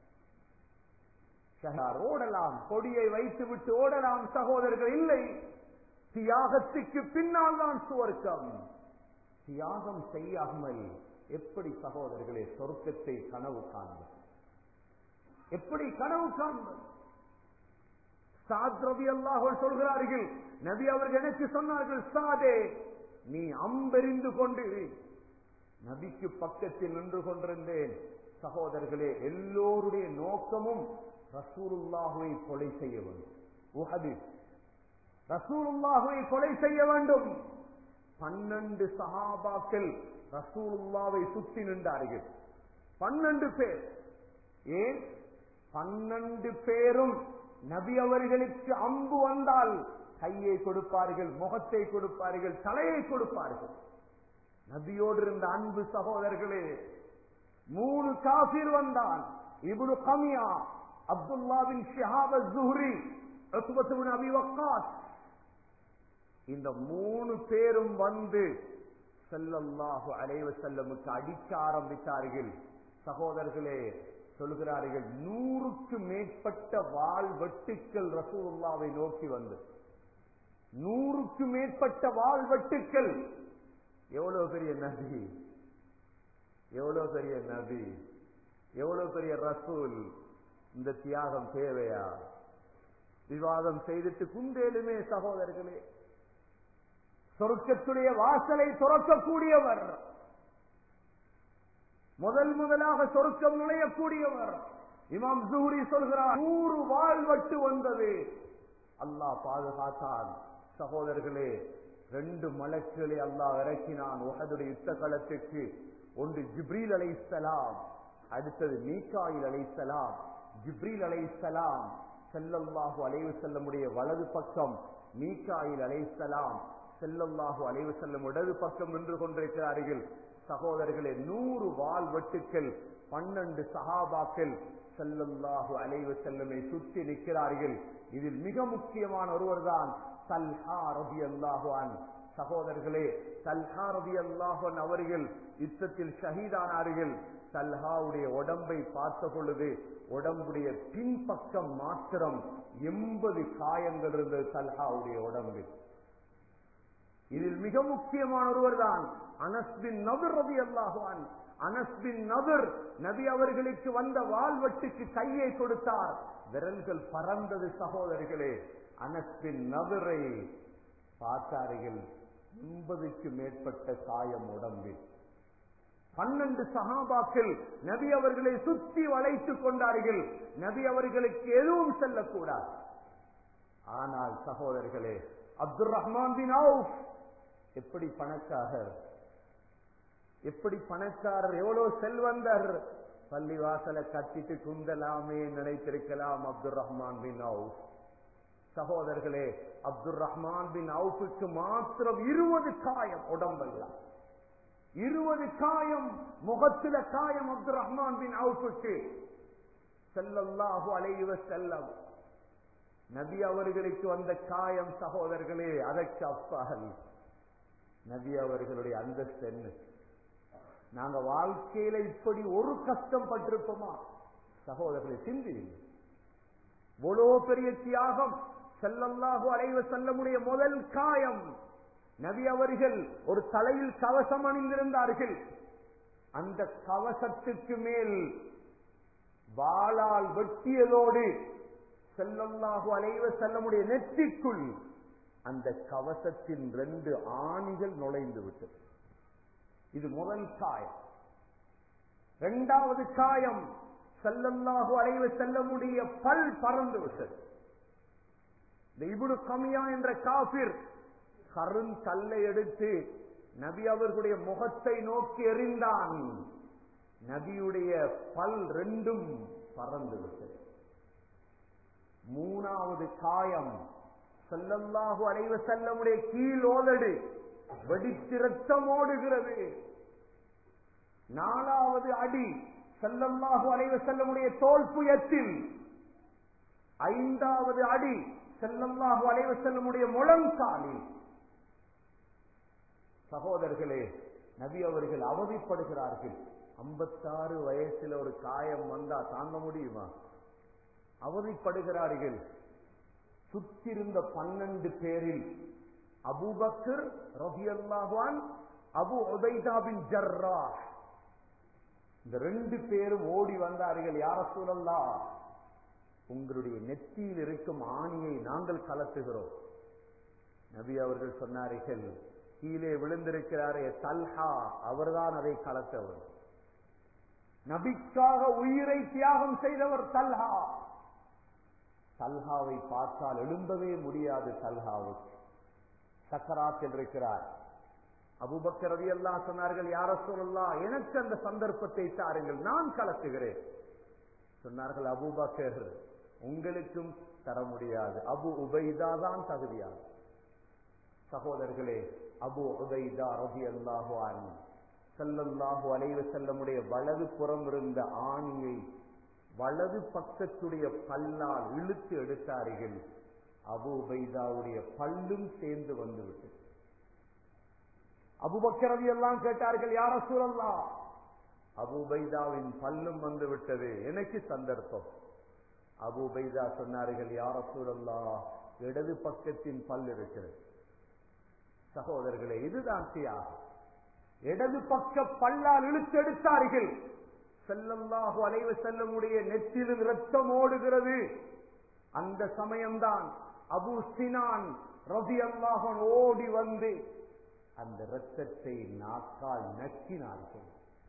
ஷஹார் ஓடலாம் கொடியை வைத்து விட்டு ஓடலாம் சகோதரர்கள் இல்லை தியாகத்துக்கு பின்னால் தான் சுவர்க்கம் தியாகம் செய்யாமல் எப்படி சகோதரர்களே சொர்க்கத்தை கனவு காண்பது எப்படி கனவு காண்பது சாத் ரவி அல்லாஹ் சொல்கிறார்கள் நபி அவர்கள் எனக்கு சொன்னார்கள் சாதே நீ அம்பெறிந்து கொண்டு நபிக்கு பக்கத்தில் நின்று கொண்டிருந்தேன் சகோதரர்களே எல்லோருடைய நோக்கமும் ரசூலுல்லாஹுவை கொலை செய்ய வேண்டும் உஹது ரசூலுல்லாஹுவை கொலை செய்ய வேண்டும் பன்னெண்டு சஹாபாக்கள் ரசூலுல்லாவை சுற்றி நின்றார்கள் பன்னெண்டு பேர் ஏன் பன்னெண்டு பேரும் நபி அவர்களுக்கு அம்பு வந்தால் கையை கொடுப்பார்கள் முகத்தை கொடுப்பார்கள் தலையை கொடுப்பார்கள் நபியோடு இருந்த அன்பு சகோதரர்களே மூணு காபிர் வந்தான் இப்னு கமியா அப்துல்லாவின் ஷிஹாப ஜுஹ்ரி உத்பத்துபின் அபி வக்காஸ் இந்த மூணு பேரும் வந்து செல்லல்லாஹு அலைவ செல்லமுக்கு அடிக்க ஆரம்பித்தார்கள் சகோதரர்களே சொல்கிறார்கள் நூறுக்கு மேற்பட்ட வாள் வெட்டுக்கள் ரசூலுல்லாவை நோக்கி வந்து நூறுக்கு மேற்பட்ட வாள் வெட்டுக்கள் எவ்வளவு பெரிய நபி எவ்வளவு பெரிய நபி எவ்வளவு பெரிய ரசூல் இந்த தியாகம் தேவையா விவாதம் செய்துட்டு குண்டேலுமே சகோதரர்களே சொர்க்கத்துடைய வாசலை துறக்கக்கூடியவர் முதல் முதலாக சொர்க்கம் நுழையக்கூடியவர் இமாம் ஜூரி சொல்கிறார் நூறு வாழ்வட்டு வந்தது அல்லாஹ் பாதுகாத்தான் சகோதரர்களே ரெண்டு மலக்குகளை அல்லாஹ் இறக்கினான் உகதுடைய யுத்த களத்துக்கு ஒன்று ஜிப்ரீல் அலைசலாம் அடுத்தது மீகாயில் அலைசலாம் ஜிப்ரீல் அலைசலாம் செல்லல்லாஹு அலைவு செல்லமுடைய வலது பக்கம் மீகாயில் அலைசலாம் செல்லல்லாஹு அலைவு செல்லும் இடது பக்கம் நின்று கொண்டிருக்கிறார்கள் சகோதரர்களே நூறு வால் வெட்டுக்கள் பன்னெண்டு சஹாபாக்கள் செல்லல்லாஹு அலைவு செல்லமை சுற்றி நிற்கிறார்கள் இதில் மிக முக்கியமான ஒருவர் தான் தல்ஹா ரபி அல்லாஹான் சகோதரர்களே தல்ஹா ரபி அல்லாஹன் அவர்கள் யுத்தத்தில் ஷஹீதானார்கள் தல்ஹாவுடைய உடம்பை பார்த்த பொழுது உடம்புடைய பின்பக்கம் மாத்திரம் எண்பது காயங்கள் இருந்தது தல்ஹாவுடைய உடம்பில் இதில் மிக முக்கியமான ஒருவர் தான் அனஸ்பின் நபர் ரவி அல்லாஹான் அனஸ்பின் நபர் நபி அவர்களுக்கு வந்த வாழ்வெட்டுக்கு கையை கொடுத்தார் விரல்கள் பறந்தது சகோதரர்களே அனஸ்பின் நபரை பார்த்தார்கள் எண்பதுக்கு மேற்பட்ட காயம் உடம்பில் பன்னெண்டு சகாபாக்கள் நபி அவர்களை சுத்தி வளைத்துக் கொண்டார்கள் நபி அவர்களுக்கு எதுவும் செல்லக்கூடாது ஆனால் சகோதரர்களே அப்துல் ரஹ்மான் பின் அவுஃப் எப்படி பணக்காரர் எப்படி பணக்காரர் எவ்வளவு செல்வந்தர் பள்ளிவாசலை கட்டிட்டு குந்தலாமே நினைத்திருக்கலாம் அப்துல் ரஹ்மான் பின் அவுஃப் சகோதரர்களே அப்துல் ரஹ்மான் பின் அவுஃபுக்கு மாத்திரம் இருபது காயம் உடம்பெல்லாம் இருபது காயம் முகத்தில காயம் அப்துல் ரஹ்மான் பின் அவுஃபுக்கு செல்லல்லாஹு அலைவ செல்லம் நபி அவர்களுக்கு வந்த காயம் சகோதரர்களே அதற்கு அப்பால் நபி அவர்களுடைய அந்தஸ்து என்ன நாங்க வாழ்க்கையில இப்படி ஒரு கஷ்டம் பட்டிருப்போமா சகோதரர்களை சிந்திங்க இவ்வளோ பெரிய தியாகம் செல்லல்லாஹு அலைவ செல்லமுடைய முதல் காயம் நபி அவர்கள் ஒரு தலையில் கவசம் அணிந்திருந்தார்கள் அந்த கவசத்துக்கு மேல் வாளால் வெட்டியதோடு செல்லல்லாஹு அலைவ செல்லமுடைய நெற்றிக்குள் அந்த கவசத்தின் ரெண்டு ஆணிகள் நுழைந்து விட்டது இது முதல் காயம் இரண்டாவது காயம் செல்லல்லாஹு அலைவ செல்லமுடைய பல் பறந்து விட்டது இந்த இபுடு கமியா என்ற காபிர் கருண் கல்லை எடுத்து நபி அவர்களுடைய முகத்தை நோக்கி எறிந்தான் நபியுடைய பல் ரெண்டும் பறந்து விட்டது மூணாவது காயம் செல்லல்லாஹு அலைவ செல்லமுடைய கீழ் ஓதடு வெடித்து ரத்தம் ஓடுகிறது நாலாவது அடி செல்லல்லாஹு அலைவ செல்லமுடைய தோல் புயத்தில் ஐந்தாவது அடி செல்லல்லாஹு அலைவ செல்லமுடைய முழங்காலில் சகோதரர்களே நபி அவர்கள் அவதிப்படுகிறார்கள் ஐம்பத்தாறு வயசுல ஒரு காயம் வந்தா தாங்க முடியுமா அவதிப்படுகிறார்கள் சுற்றிருந்த பன்னெண்டு பேரில் அபுபக்கர் ரபி அல்லாஹான் அபு உபைதாபின் ஜர்ரா இந்த ரெண்டு பேரும் ஓடி வந்தார்கள் யார சூழல்லா உங்களுடைய நெற்றியில் இருக்கும் ஆணியை நாங்கள் கலத்துகிறோம் நபி அவர்கள் சொன்னார்கள் கீழே விழுந்திருக்கிறாரே தல்ஹா அவர்தான் அதை கலத்தவர் நபிக்காக உயிரை தியாகம் செய்தவர் தல்ஹா தல்ஹாவை பார்த்தால் எழும்பவே முடியாது தல்ஹாவுக்கு சக்கராத்தில் இருக்கிறார் அபுபக்கர் ரவி எல்லாம் சொன்னார்கள் யார சொல்லலாம் எனக்கு அந்த சந்தர்ப்பத்தை தாருங்கள் நான் கலத்துகிறேன் சொன்னார்கள் அபுபக்கர் உங்களுக்கும் தர முடியாது அபு உபைதா தான் தகுதியாகும் சகோதரர்களே அபு உபைதா ரவி அல்லாஹு ஆனி செல்லல்லாஹு அலைவ செல்லமுடைய வலது புறம் இருந்த ஆணியை வலது பக்கத்துடைய பல்லால் இழுத்து எடுத்தார்கள் அபு உபைதாவுடைய பல்லும் சேர்ந்து வந்துவிட்டது அபுபக்கரவி எல்லாம் கேட்டார்கள் யார சூழல்லா அபுபைதாவின் பல்லும் வந்து விட்டது எனக்கு சந்தர்ப்பம் அபுபைதா சொன்னார்கள் யார சூழல்லா இடது பக்கத்தின் பல் இருக்கிறது சகோதரர்களே இதுதான் தியாகம் இடது பக்க பல்லால் இழுத்தெடுத்தார்கள் செல்லல்லாஹு அலைவ செல்லமுடைய நெற்றிலும் ரத்தம் ஓடுகிறது அந்த சமயம்தான் அபு சினான் ரபி அல்லாஹன் ஓடி வந்து அந்த ரத்தத்தை நாக்கால் நக்கினார்கள்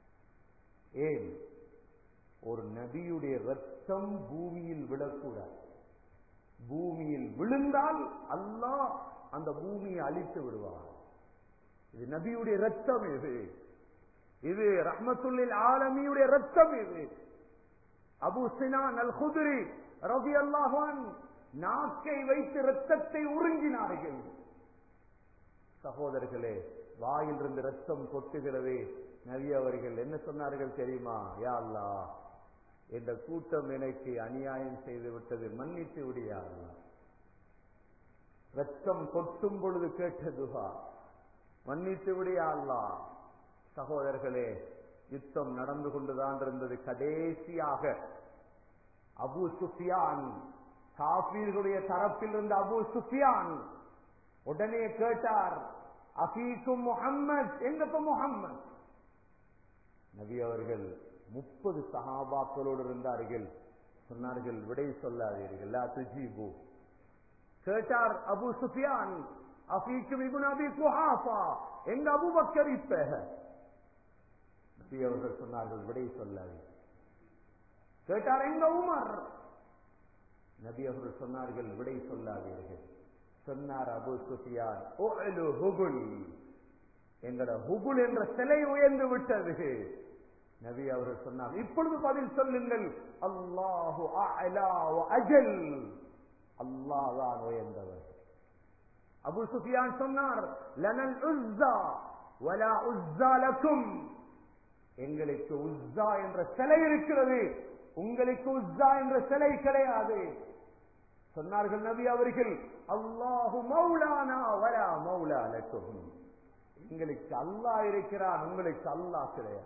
ஏன் ஒரு நபியுடைய ரத்தம் பூமியில் விழக்கூடாது பூமியில் விழுந்தால் அல்லாஹ் அந்த பூமியை அழித்து விடுவார் இது நபியுடைய ரத்தம் இது இது ரஹ்மத்துல்லில் ஆலமியுடைய ரத்தம் இது அபு சினான் அல் குதிரி ரவி அல்லாஹான் நாக்கை வைத்து ரத்தத்தை உறிஞ்சினார்கள் சகோதரர்களே வாயில் இருந்து ரத்தம் கொட்டுகிறது நபி அவர்கள் என்ன சொன்னார்கள் தெரியுமா யா அல்லா இந்த கூட்டம் எனக்கு அநியாயம் செய்து விட்டது மன்னித்து விடியா அல்லா ரத்தம் கொட்டும் பொழுது கேட்ட துகா மன்னித்து விடியா அல்லா சகோதரர்களே யுத்தம் நடந்து கொண்டுதான் இருந்தது கடைசியாக அபு சுஃபியான் காபீர்களுடைய தரப்பில் இருந்த அபு சுஃபியான் உடனே கேட்டார் அபீக்கும் முகம்மது எங்கப்ப முகம்மது நபி அவர்கள் முப்பது சஹாபாக்களோடு இருந்தார்கள் சொன்னார்கள் விடை சொல்லாதீர்கள் லா துஜீபு கேட்டார் அபு சுஃபியான் அபீக்கும் இபுன் அபி குஹாஃபா எங்க அபூபக்கர் இப்ப நபி அவர்கள் சொன்னார்கள் விடை சொல்லாதீர்கள் கேட்டார் எங்க உமர் நபி அவர்கள் சொன்னார்கள் விடை சொல்லாதீர்கள் சொன்னார் அபு சுஃபியான் ஓலு ஹுகுல் எங்கட ஹுகுல் என்ற சிலை உயர்ந்து விட்டது நபி அவர்கள் சொன்னார் இப்பொழுது பதில் சொல்லுங்கள் அல்லாஹு அலா அஜல் அல்லாஹ் தான் உயர்ந்தவர் அபு சுஃபியான் சொன்னார் லனல் உஸ்ஸா வலா உஸ்ஸா லக்கும் எங்களுக்கு உஸ்ஸா என்ற சிலை இருக்கிறது உங்களுக்கு உஸ்ஸா என்ற சிலை கிடையாது சொன்னார்கள் நபி அவர்கள் அல்லாஹு மௌலானா வரா மௌலா லக்கும் எங்களுக்கு அல்லாஹ் இருக்கிறான் உங்களுக்கு அல்லாஹ் கிடையாது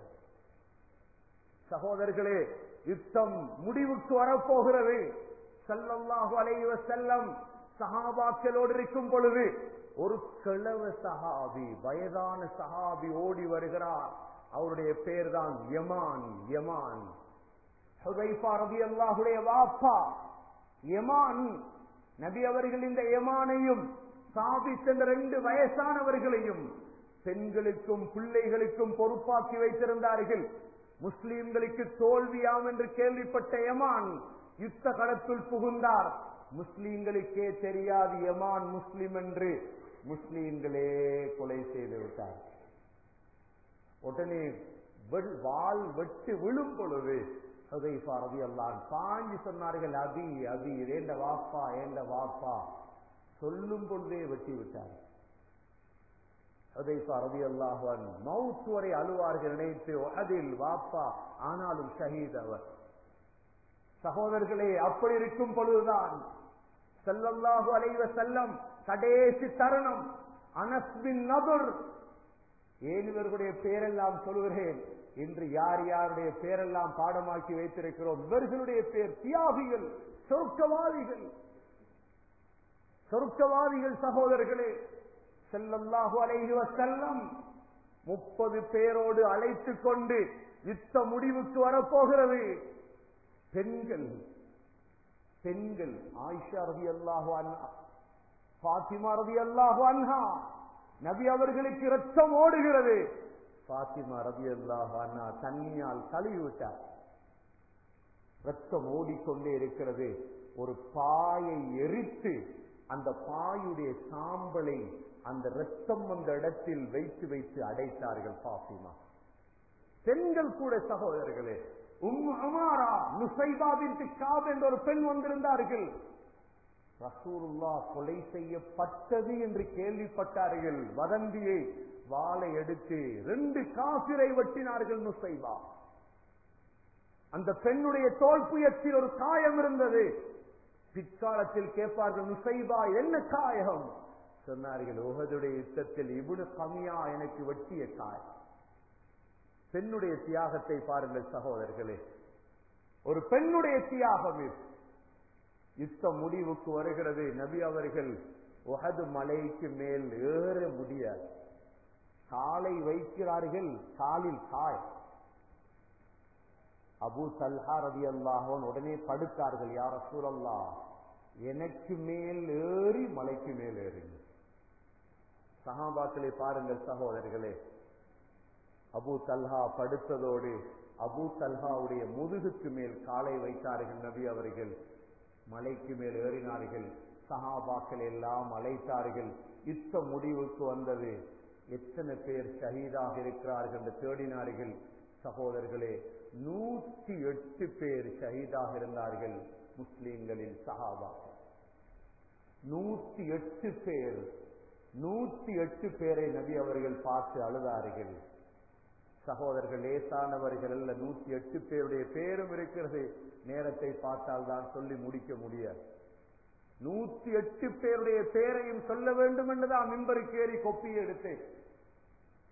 சகோதரர்களே யுத்தம் முடிவுக்கு வரப்போகிறது செல்லல்லாஹு அலைவ செல்லம் சஹாபாக்களோடு இருக்கும் பொழுது ஒரு கிழவ சஹாபி வயதான சஹாபி ஓடி வருகிறார் அவருடைய பேர் தான் யமான் யமான் ஹுதைஃபா ரலியல்லாஹுடைய வாப்பா யமான் நபி அவர்கள் இந்த யமானையும் சாபித் என்ற ரெண்டு வயசானவர்களையும் பெண்களுக்கும் பிள்ளைகளுக்கும் பொறுப்பாக்கி வைத்திருந்தார்கள் முஸ்லீம்களுக்கு தோல்வியாம் என்று கேள்விப்பட்ட யமான் யுத்த களத்தில் புகுந்தார் முஸ்லீம்களுக்கே தெரியாது யமான் முஸ்லிம் என்று முஸ்லீம்களே கொலை செய்து விட்டார் உடனே வெள்- வாள் வெட்டு விழும் பொழுது ஹுதைஃபா ரலியல்லாஹு பாஞ்சு சொன்னார்கள் அபி அபி ஏண்ட வாப்பா ஏண்ட வாப்பா சொல்லும் பொழுதே வெட்டி விட்டார் ஹுதைஃபா ரலியல்லாஹு அன்ஹு மவுத் வரை அழுவார்கள் நினைத்து அதில் வாப்பா ஆனாலும் ஷஹீத் அவர் சகோதரர்களே அப்படி இருக்கும் பொழுதுதான் ஸல்லல்லாஹு அலைஹி வஸல்லம் கடைசி தருணம் அனஸ் பின் நதுர் ஏன் இவர்களுடைய பேரெல்லாம் சொல்கிறேன் இன்று யார் யாருடைய பேரெல்லாம் பாடமாக்கி வைத்திருக்கிறோம் இவர்களுடைய பேர் தியாகிகள் சொர்க்கவாதிகள் சொர்க்கவாதிகள் சகோதரர்களே செல்லல்லாஹு அலைஹி வஸல்லம் முப்பது பேரோடு அழைத்துக் கொண்டு யுத்த முடிவுக்கு வரப்போகிறது பெண்கள் பெண்கள் ஆயிஷா ரவி அல்லாஹு அன்ஹா பாத்திமா ரவி அல்லாஹு அன்ஹா நபி அவர்களுக்கு ரத்தம் ஓடுகிறது பாத்திமா ரவி அல்லாஹு அன்ஹா தண்ணியால் கழுவி விட்டார் ரத்தம் ஓடிக்கொண்டே இருக்கிறது ஒரு பாயை எரித்து அந்த பாயுடைய சாம்பலை அந்த ரத்தம் வந்த இடத்தில் வைத்து வைத்து அடைத்தார்கள் பாத்திமா பெண்கள் கூட சகோதரர்களே உம் அமாரா நுசைபா பின்த் காப் என்ற ஒரு பெண் வந்திருந்தார்கள் ரசூலுல்லா கொலை செய்யப்பட்டது என்று கேள்விப்பட்டார்கள் வதந்தியை வாளை எடுத்து ரெண்டு காசிரை வெட்டினார்கள் நுசைபா அந்த பெண்ணுடைய தோல் புயத்தில் ஒரு காயம் இருந்தது பிற்காலத்தில் கேட்பார்கள் நுசைபா என்ன காயம் சொன்னார்கள் உகதுடைய யுத்தத்தில் இபுடு கமியா எனக்கு வெட்டிய காயம் பெண்ணுடைய தியாகத்தை பாருங்கள் சகோதரர்களே ஒரு பெண்ணுடைய தியாகம் இது யுத்தம் முடிவுக்கு வருகிறது நபி அவர்கள் உஹது மலைக்கு மேல் ஏற முடியாது காலை வைக்கிறார்கள் காலில் காய் அபு தல்ஹா ரதி அல்லாஹன் உடனே படுத்தார்கள் யார் சூழல்லா எனக்கு மேல் ஏறி மலைக்கு மேல் ஏறுங்க சகாபாக்களை பாருங்கள் சகோதரர்களே அபு தல்ஹா படுத்ததோடு அபு தல்ஹாவுடைய முதுகுக்கு மேல் காலை வைத்தார்கள் நபி அவர்கள் மலைக்கு மேல் ஏறினார்கள் சஹாபாக்கள் எல்லாம் அழைத்தார்கள் யுத்த முடிவுக்கு வந்தது எத்தனை பேர் ஷஹீதாக இருக்கிறார்கள் என்று தேடினார்கள் சகோதரர்களே நூற்றி எட்டு பேர் ஷஹீதாக இருந்தார்கள் முஸ்லிம்களின் சஹாபாக்கள் நூற்றி எட்டு பேர் நூற்றி எட்டு பேரை நபி அவர்கள் பார்த்து அழுதார்கள் சகோதரர்கள் லேசானவர்கள் அல்ல நூற்றி எட்டு பேருடைய பேரும் இருக்கிறது நேரத்தை பார்த்தால் தான் சொல்லி முடிக்க முடியாது நூற்றி எட்டு பேருடைய பேரையும் சொல்ல வேண்டும் என்றுதான் மிம்பருக்கு ஏறி கொப்பி எடுத்தேன்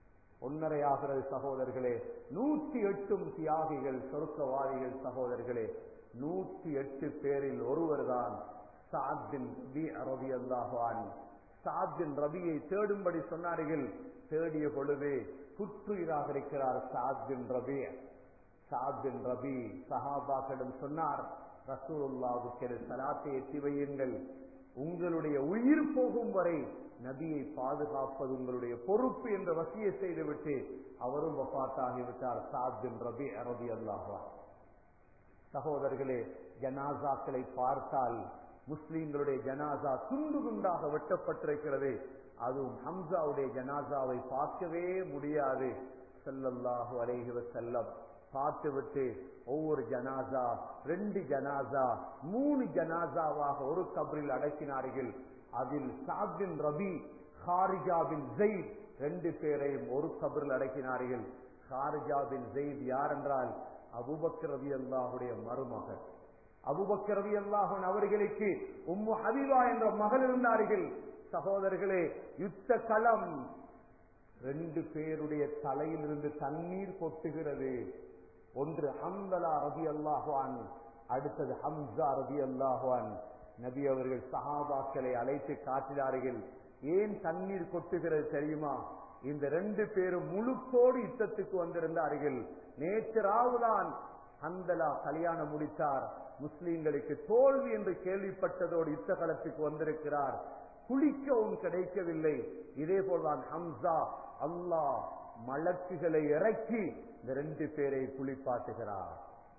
ஒன்னரை ஆகிறது சகோதரர்களே நூத்தி எட்டும் தியாகிகள் சொர்க்கவாதிகள் சகோதரர்களே நூத்தி எட்டு பேரில் ஒருவர் தான் சாத்தின் ரபி ரவி அல்லாஹான் சாத்தின் ரபியை தேடும்படி சொன்னார்கள் தேடிய பொழுது புற்றுயிராக இருக்கிறார் சாத்தின் ரபி சாத்தின் ரபி சஹாபாக்களிடம் சொன்னார் ரசூலுல்லாவுக்கு சலாத்தை எத்தி வையுங்கள் உங்களுடைய உயிர் போகும் வரை நபியை பாதுகாப்பது உங்களுடைய பொறுப்பு என்ற வசிய செய்துவிட்டு அவரும் வபாத்தாகிவிட்டார் சாத்தின் ரபி ரபி அல்லாஹான் சகோதரர்களே ஜனாசாக்களை பார்த்தால் முஸ்லீம்களுடைய ஜனாசா துண்டு துண்டாக வெட்டப்பட்டிருக்கிறது அதுவும் ஹம்சாவுடைய ஜனாசாவை பார்க்கவே முடியாது செல்லல்லாஹு அலைஹி செல்லம் பார்த்துவிட்டு ஒவ்வொரு ஜனாசா ரெண்டு ஜனாசா மூணு ஜனாசாவாக ஒரு கபரில் அடக்கினார்கள் அதில் சாபின் ரபி ஹாரிஜாபின் ஜெயித் ரெண்டு பேரையும் ஒரு கபரில் அடக்கினார்கள் ஹாரிஜாபின் ஜெயித் யார் என்றால் அபுபக்கர் ரவி அல்லாஹுடைய மருமகன் அபுபக்கர் ரவி அல்லாஹன் அவர்களுக்கு உம்மு ஹபீபா என்ற மகள் இருந்தார்கள் சகோதரர்களே யுத்த களம் ரெண்டு பேருடைய தலையிலிருந்து தண்ணீர் கொட்டுகிறது ஒன்று ஹம்தலா ரபி அல்லாஹான் அடுத்தது ஹம்சா ரபி அல்லாஹான் நபி அவர்கள் சஹாபாக்களை அழைத்து காட்டினார்கள் ஏன் தண்ணீர் கொட்டுகிறது தெரியுமா இந்த ரெண்டு பேரும் முழுக்கோடு யுத்தத்துக்கு வந்திருந்தார்கள் நேற்று ராவுதான் ஹந்தலா கல்யாணம் முடித்தார் முஸ்லீம்களுக்கு தோல்வி என்று கேள்விப்பட்டதோடு யுத்த களத்துக்கு வந்திருக்கிறார் குளிக்கவும் கிடைக்கவில்லை இதே போல்தான் ஹம்சா அல்லாஹ் மலக்குகளை இறக்கி இந்த ரெண்டு பேரை குளிப்பாட்டுகிறார்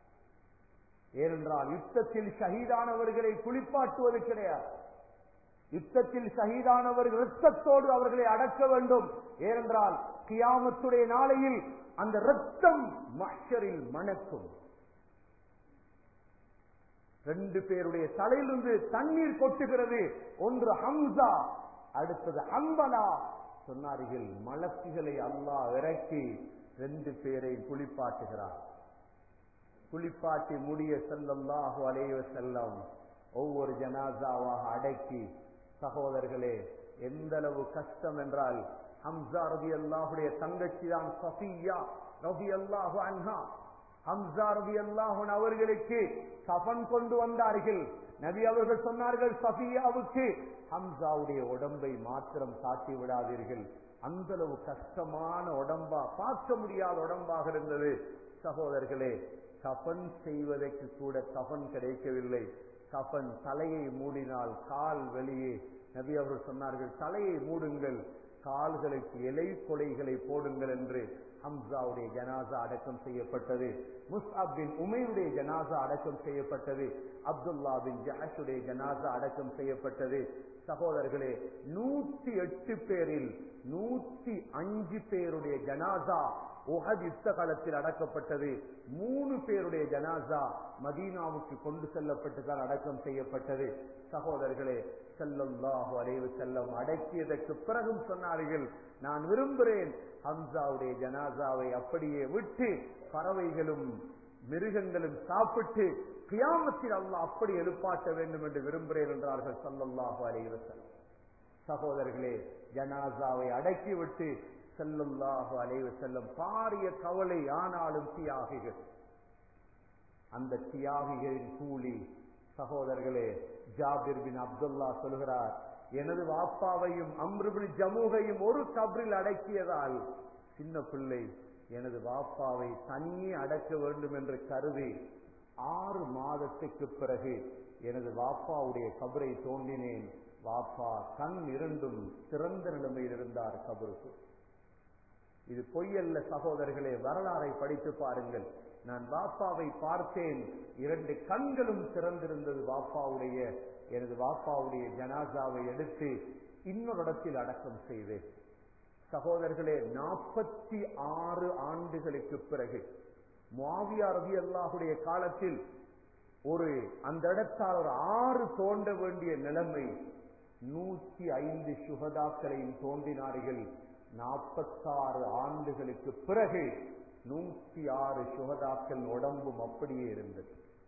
ஏனென்றால் யுத்தத்தில் ஷஹீதானவர்களை குளிப்பாட்டுவது கிடையாது யுத்தத்தில் ஷஹீதானவர்கள் இரத்தத்தோடு அவர்களை அடக்க வேண்டும் ஏனென்றால் கியாமத்துடைய நாளையில் அந்த ரத்தம் மஷரில் மணக்கும் ரெண்டு பேருடைய தலையிலிருந்து தண்ணீர் கொட்டுகிறது ஒன்று ஹம்சா அடுத்தது ஹம்பலா சொன்னார்கள் மலக்குகளை அல்லாஹ் இறக்கி ரெண்டு பேரை குளிப்பாட்டுகிறார் குளிப்பாட்டி முடிய செல்லல்லாஹு அலைவ செல்லம் ஒவ்வொரு ஜனாசாவாக அடக்கி சகோதரர்களே எந்த அளவு கஷ்டம் என்றால் ஹம்சா ரவி அல்லாஹுடைய தங்கச்சி தான் சஃபியா ரவி அல்லாஹு அன்ஹா ஹம்சா ரவி அல்லாஹன் அவர்களுக்கு கஃன் கொண்டு வந்தார்கள் நபி அவர்கள் சொன்னார்கள் சஃபியாவுக்கு ஹம்சாவுடைய உடம்பை மாத்திரம் காட்டி விடாதீர்கள் அந்த அளவு கஷ்டமான உடம்பா பார்க்க முடியாத உடம்பாக இருந்தது சகோதரர்களே கஃன் செய்வதற்கு கூட கஃன் கிடைக்கவில்லை கஃன் தலையை மூடினால் கால் வெளியே நபி அவர்கள் சொன்னார்கள் தலையை மூடுங்கள் கால்களுக்கு இலை கொலைகளை போடுங்கள் என்று ஹம்சாவுடைய ஜனாசா அடக்கம் செய்யப்பட்டது முஸ்அப் பின் உமையுடைய ஜனாசா அடக்கம் செய்யப்பட்டது அப்துல்லா பின் ஜஹஷுடைய ஜனாசா அடக்கம் செய்யப்பட்டது சகோதரர்களே நூத்தி எட்டு பேரில் நூத்தி அஞ்சு பேருடைய ஜனாசா உஹத் யுத்த காலத்தில் அடக்கப்பட்டது மூணு பேருடைய ஜனாசா மதீனாவுக்கு கொண்டு செல்லப்பட்டுதான் அடக்கம் செய்யப்பட்டது சகோதரர்களே செல்லல்லாஹு அலைவு செல்லம் அடக்கியதற்கு பிறகும் சொன்னார்கள் நான் விரும்புகிறேன் ஹம்சாவுடைய ஜனாசாவை அப்படியே விட்டு பறவைகளும் மிருகங்களும் சாப்பிட்டு கியாமத்தில் அல்லாஹ் அப்படி எழுப்பாட்ட வேண்டும் என்று விரும்புகிறேன் என்றார்கள் சல்லல்லாஹு அலைவு செல்லம் சகோதரர்களே ஜனாசாவை அடக்கிவிட்டு செல்லுல்லாஹு அலைவு செல்லும் பாரிய கவலை ஆனாலும் தியாகிகள் அந்த தியாகிகளின் கூலி சகோதரர்களே ஜாபிர் பின் அப்துல்லா சொல்கிறார் எனது வாப்பாவையும் அம்ருபின் ஜமூகையும் ஒரு கபரில் அடக்கியதால் சின்ன பிள்ளை எனது வாப்பாவை தனியே அடக்க வேண்டும் என்று கருதி ஆறு மாதத்துக்கு பிறகு எனது வாப்பாவுடைய கபரை தோண்டினேன் வாப்பா கண் இரண்டும் திறந்த நிலைமையில் இருந்தார் கபருக்கு இது பொய்யல்ல சகோதரர்களே வரலாறை படித்து பாருங்கள் நான் வாப்பாவை பார்த்தேன் இரண்டு கண்களும் திறந்திருந்தது வாப்பாவுடைய எனது வாப்பாவுடைய ஜனாசாவை எடுத்து இன்னொரு இடத்தில் அடக்கம் செய்தேன் சகோதரர்களே நாற்பத்தி ஆறு ஆண்டுகளுக்கு பிறகு மாவியா ரவி அல்லாஹுடைய காலத்தில் ஒரு அந்த இடத்தால் ஒரு ஆறு தோண்ட வேண்டிய நிலைமை நூத்தி ஐந்து சுகதாக்களையும் தோன்றினார்கள் நாற்பத்தாறு ஆண்டுகளுக்கு பிறகு நூத்தி ஆறு சுகதாக்கள் உடம்பும் அப்படியே இருந்தது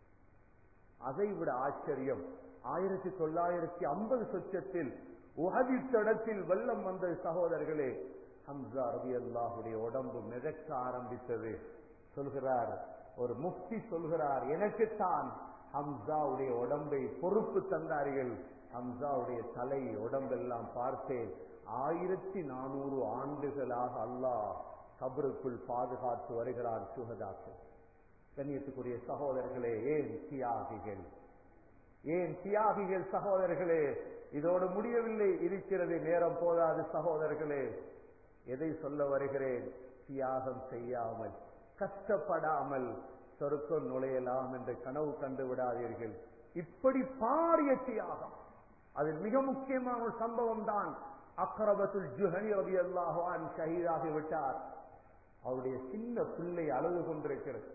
அதைவிட ஆச்சரியம் ஆயிரத்தி தொள்ளாயிரத்தி ஐம்பது சொச்சத்தில் உகதித்தடத்தில் வெள்ளம் வந்த சகோதரர்களே ஹம்சா ரவி அல்லாஹுடைய உடம்பு மிதக்க ஆரம்பித்தது சொல்கிறார் ஒரு முஃப்தி சொல்கிறார் எனக்குத்தான் ஹம்சாவுடைய உடம்பை பொறுப்பு தந்தார்கள் ஹம்சாவுடைய தலை உடம்பெல்லாம் பார்த்தேன் ஆயிரத்தி நானூறு ஆண்டுகளாக அல்லாஹ் கபருக்குள் பாதுகாத்து வருகிறார் சுகதாக்கள் கண்ணியத்துக்குரிய சகோதரர்களே ஏன் தியாகிகள் ஏன் தியாகிகள் சகோதரர்களே இதோடு முடியவில்லை இருக்கிறது நேரம் போதாது சகோதரர்களே எதை சொல்ல வருகிறேன் தியாகம் செய்யாமல் கஷ்டப்படாமல் சொருக்கம் நுழையலாம் என்று கனவு கண்டு விடாதீர்கள் இப்படி பாரிய தியாகம் அது மிக முக்கியமான ஒரு சம்பவம் தான் அக்ரபத்துல் ஜுஹனி ரவி அல்லாஹான் ஷஹீதாகி விட்டார் அவருடைய சின்ன பிள்ளை அழுது கொண்டிருக்கிறது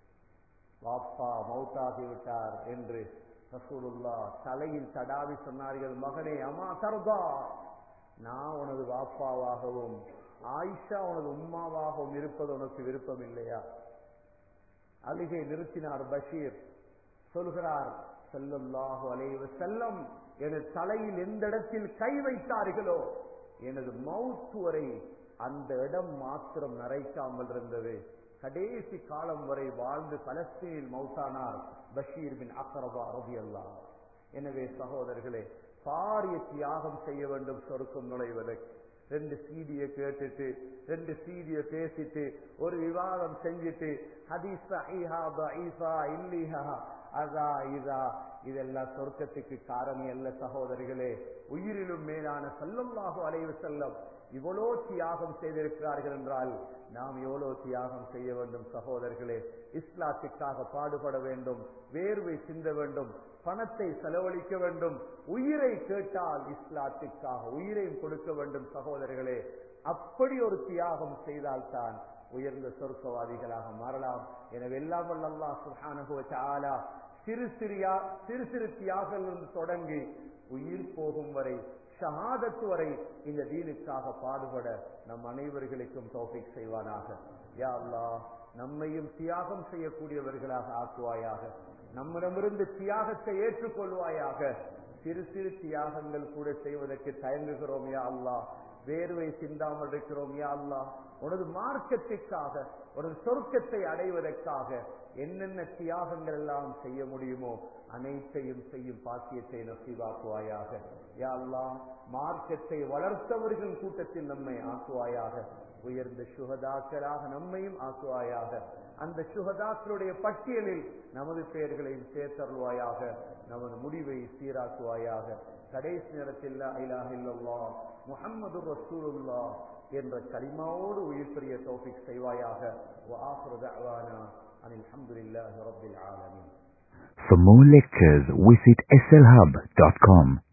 வாப்பா மௌத்தாகி விட்டார் என்று ரசூலுல்லா தலையில் தடாவி சொன்னார்கள் மகனே அம்மா சர்தா நான் உனது வாப்பாவாகவும் ஆயிஷா உனது உம்மாவாகவும் இருப்பது உனக்கு விருப்பம் இல்லையா அழுகை நிறுத்தினார் பஷீர் சொல்கிறார் செல்லல்லாஹு அலைவ செல்லம் எனது தலையில் எந்த இடத்தில் கை வைத்தார்களோ எனது மவுத்து வரை அந்த இடம் மாத்திரம் நரைக்காமல் இருந்தது கடைசி காலம் வரை வாழ்ந்து பலஸ்தீனில் மௌத்தானார் பஷீர் பின் அக்ரபா ரபி அல்லா எனவே சகோதரர்களே பாரிய தியாகம் செய்ய வேண்டும் சொருக்கம் நுழைவதற்கு ரெண்டு சீடிய கேட்டுட்டு ரெண்டு சீடிய பேசிட்டு ஒரு விவாதம் செஞ்சுட்டு ஹதீஸ் இல்லிஹா அதா இதா இதெல்லாம் சொர்க்கத்துக்கு காரணி அல்ல சகோதரிகளே உயிரிலும் மேலான செல்லம்லாக அலைவு செல்லம் இவ்வளோ தியாகம் செய்திருக்கிறார்கள் என்றால் நாம் எவ்வளவு தியாகம் செய்ய வேண்டும் சகோதரர்களே இஸ்லாத்துக்காக பாடுபட வேண்டும் வேர்வை சிந்த வேண்டும் பணத்தை செலவழிக்க வேண்டும் உயிரை கேட்டால் இஸ்லாத்துக்காக உயிரையும் கொடுக்க வேண்டும் சகோதரர்களே அப்படி ஒரு தியாகம் செய்தால்தான் உயர்ந்த சொர்க்கவாதிகளாக மாறலாம் எனவே எல்லாம் வல்லல்லா சுஹானுகுவ சிறு சிறியா சிறு சிறு தியாகங்களிலிருந்து தொடங்கி உயிர் போகும் வரை ஷஹாதத்து வரை இந்த தீனுக்காக பாடுபட நம் அனைவர்களுக்கும் தௌஃபிக் செய்வானாக யா அல்லாஹ் நம்மையும் தியாகம் செய்யக்கூடியவர்களாக ஆக்குவாயாக நம்மிடமிருந்து தியாகத்தை ஏற்றுக்கொள்வாயாக சிறு சிறு தியாகங்கள் கூட செய்வதற்கு தயங்குகிறோம் யா அல்லாஹ் வேர்வை சிந்தாமல் இருக்கிறோம் யா அல்லாஹ் உனது மார்க்கத்திற்காக உனது சொர்க்கத்தை அடைவதற்காக என்னென்ன தியாகங்கள் எல்லாம் செய்ய முடியுமோ அனைத்தையும் செய்யும் பாக்கியத்தை நசிவாக்குவாயாக யா அல்லாஹ் மார்க்கத்தை வளர்த்தவர்கள் கூட்டத்தில் நம்மை ஆக்குவாயாக உயர்ந்த சுகதாக்களாக நம்மையும் ஆக்குவாயாக அந்த சுகதாக்களுடைய பட்டியலில் நமது பெயர்களையும் சேர்த்தருள்வாயாக நமது முடிவை சீராக்குவாயாக கடைசி நேரத்தில் இலாஹ இல்லல்லா முஹம்மது ரசூலுல்லா என்ற கலிமாவோடு உயிர் பெரிய தௌஃபிக் செய்வாயாக وآخر دعوانا أن الحمد لله رب العالمين For more lectures, visit slhub.com.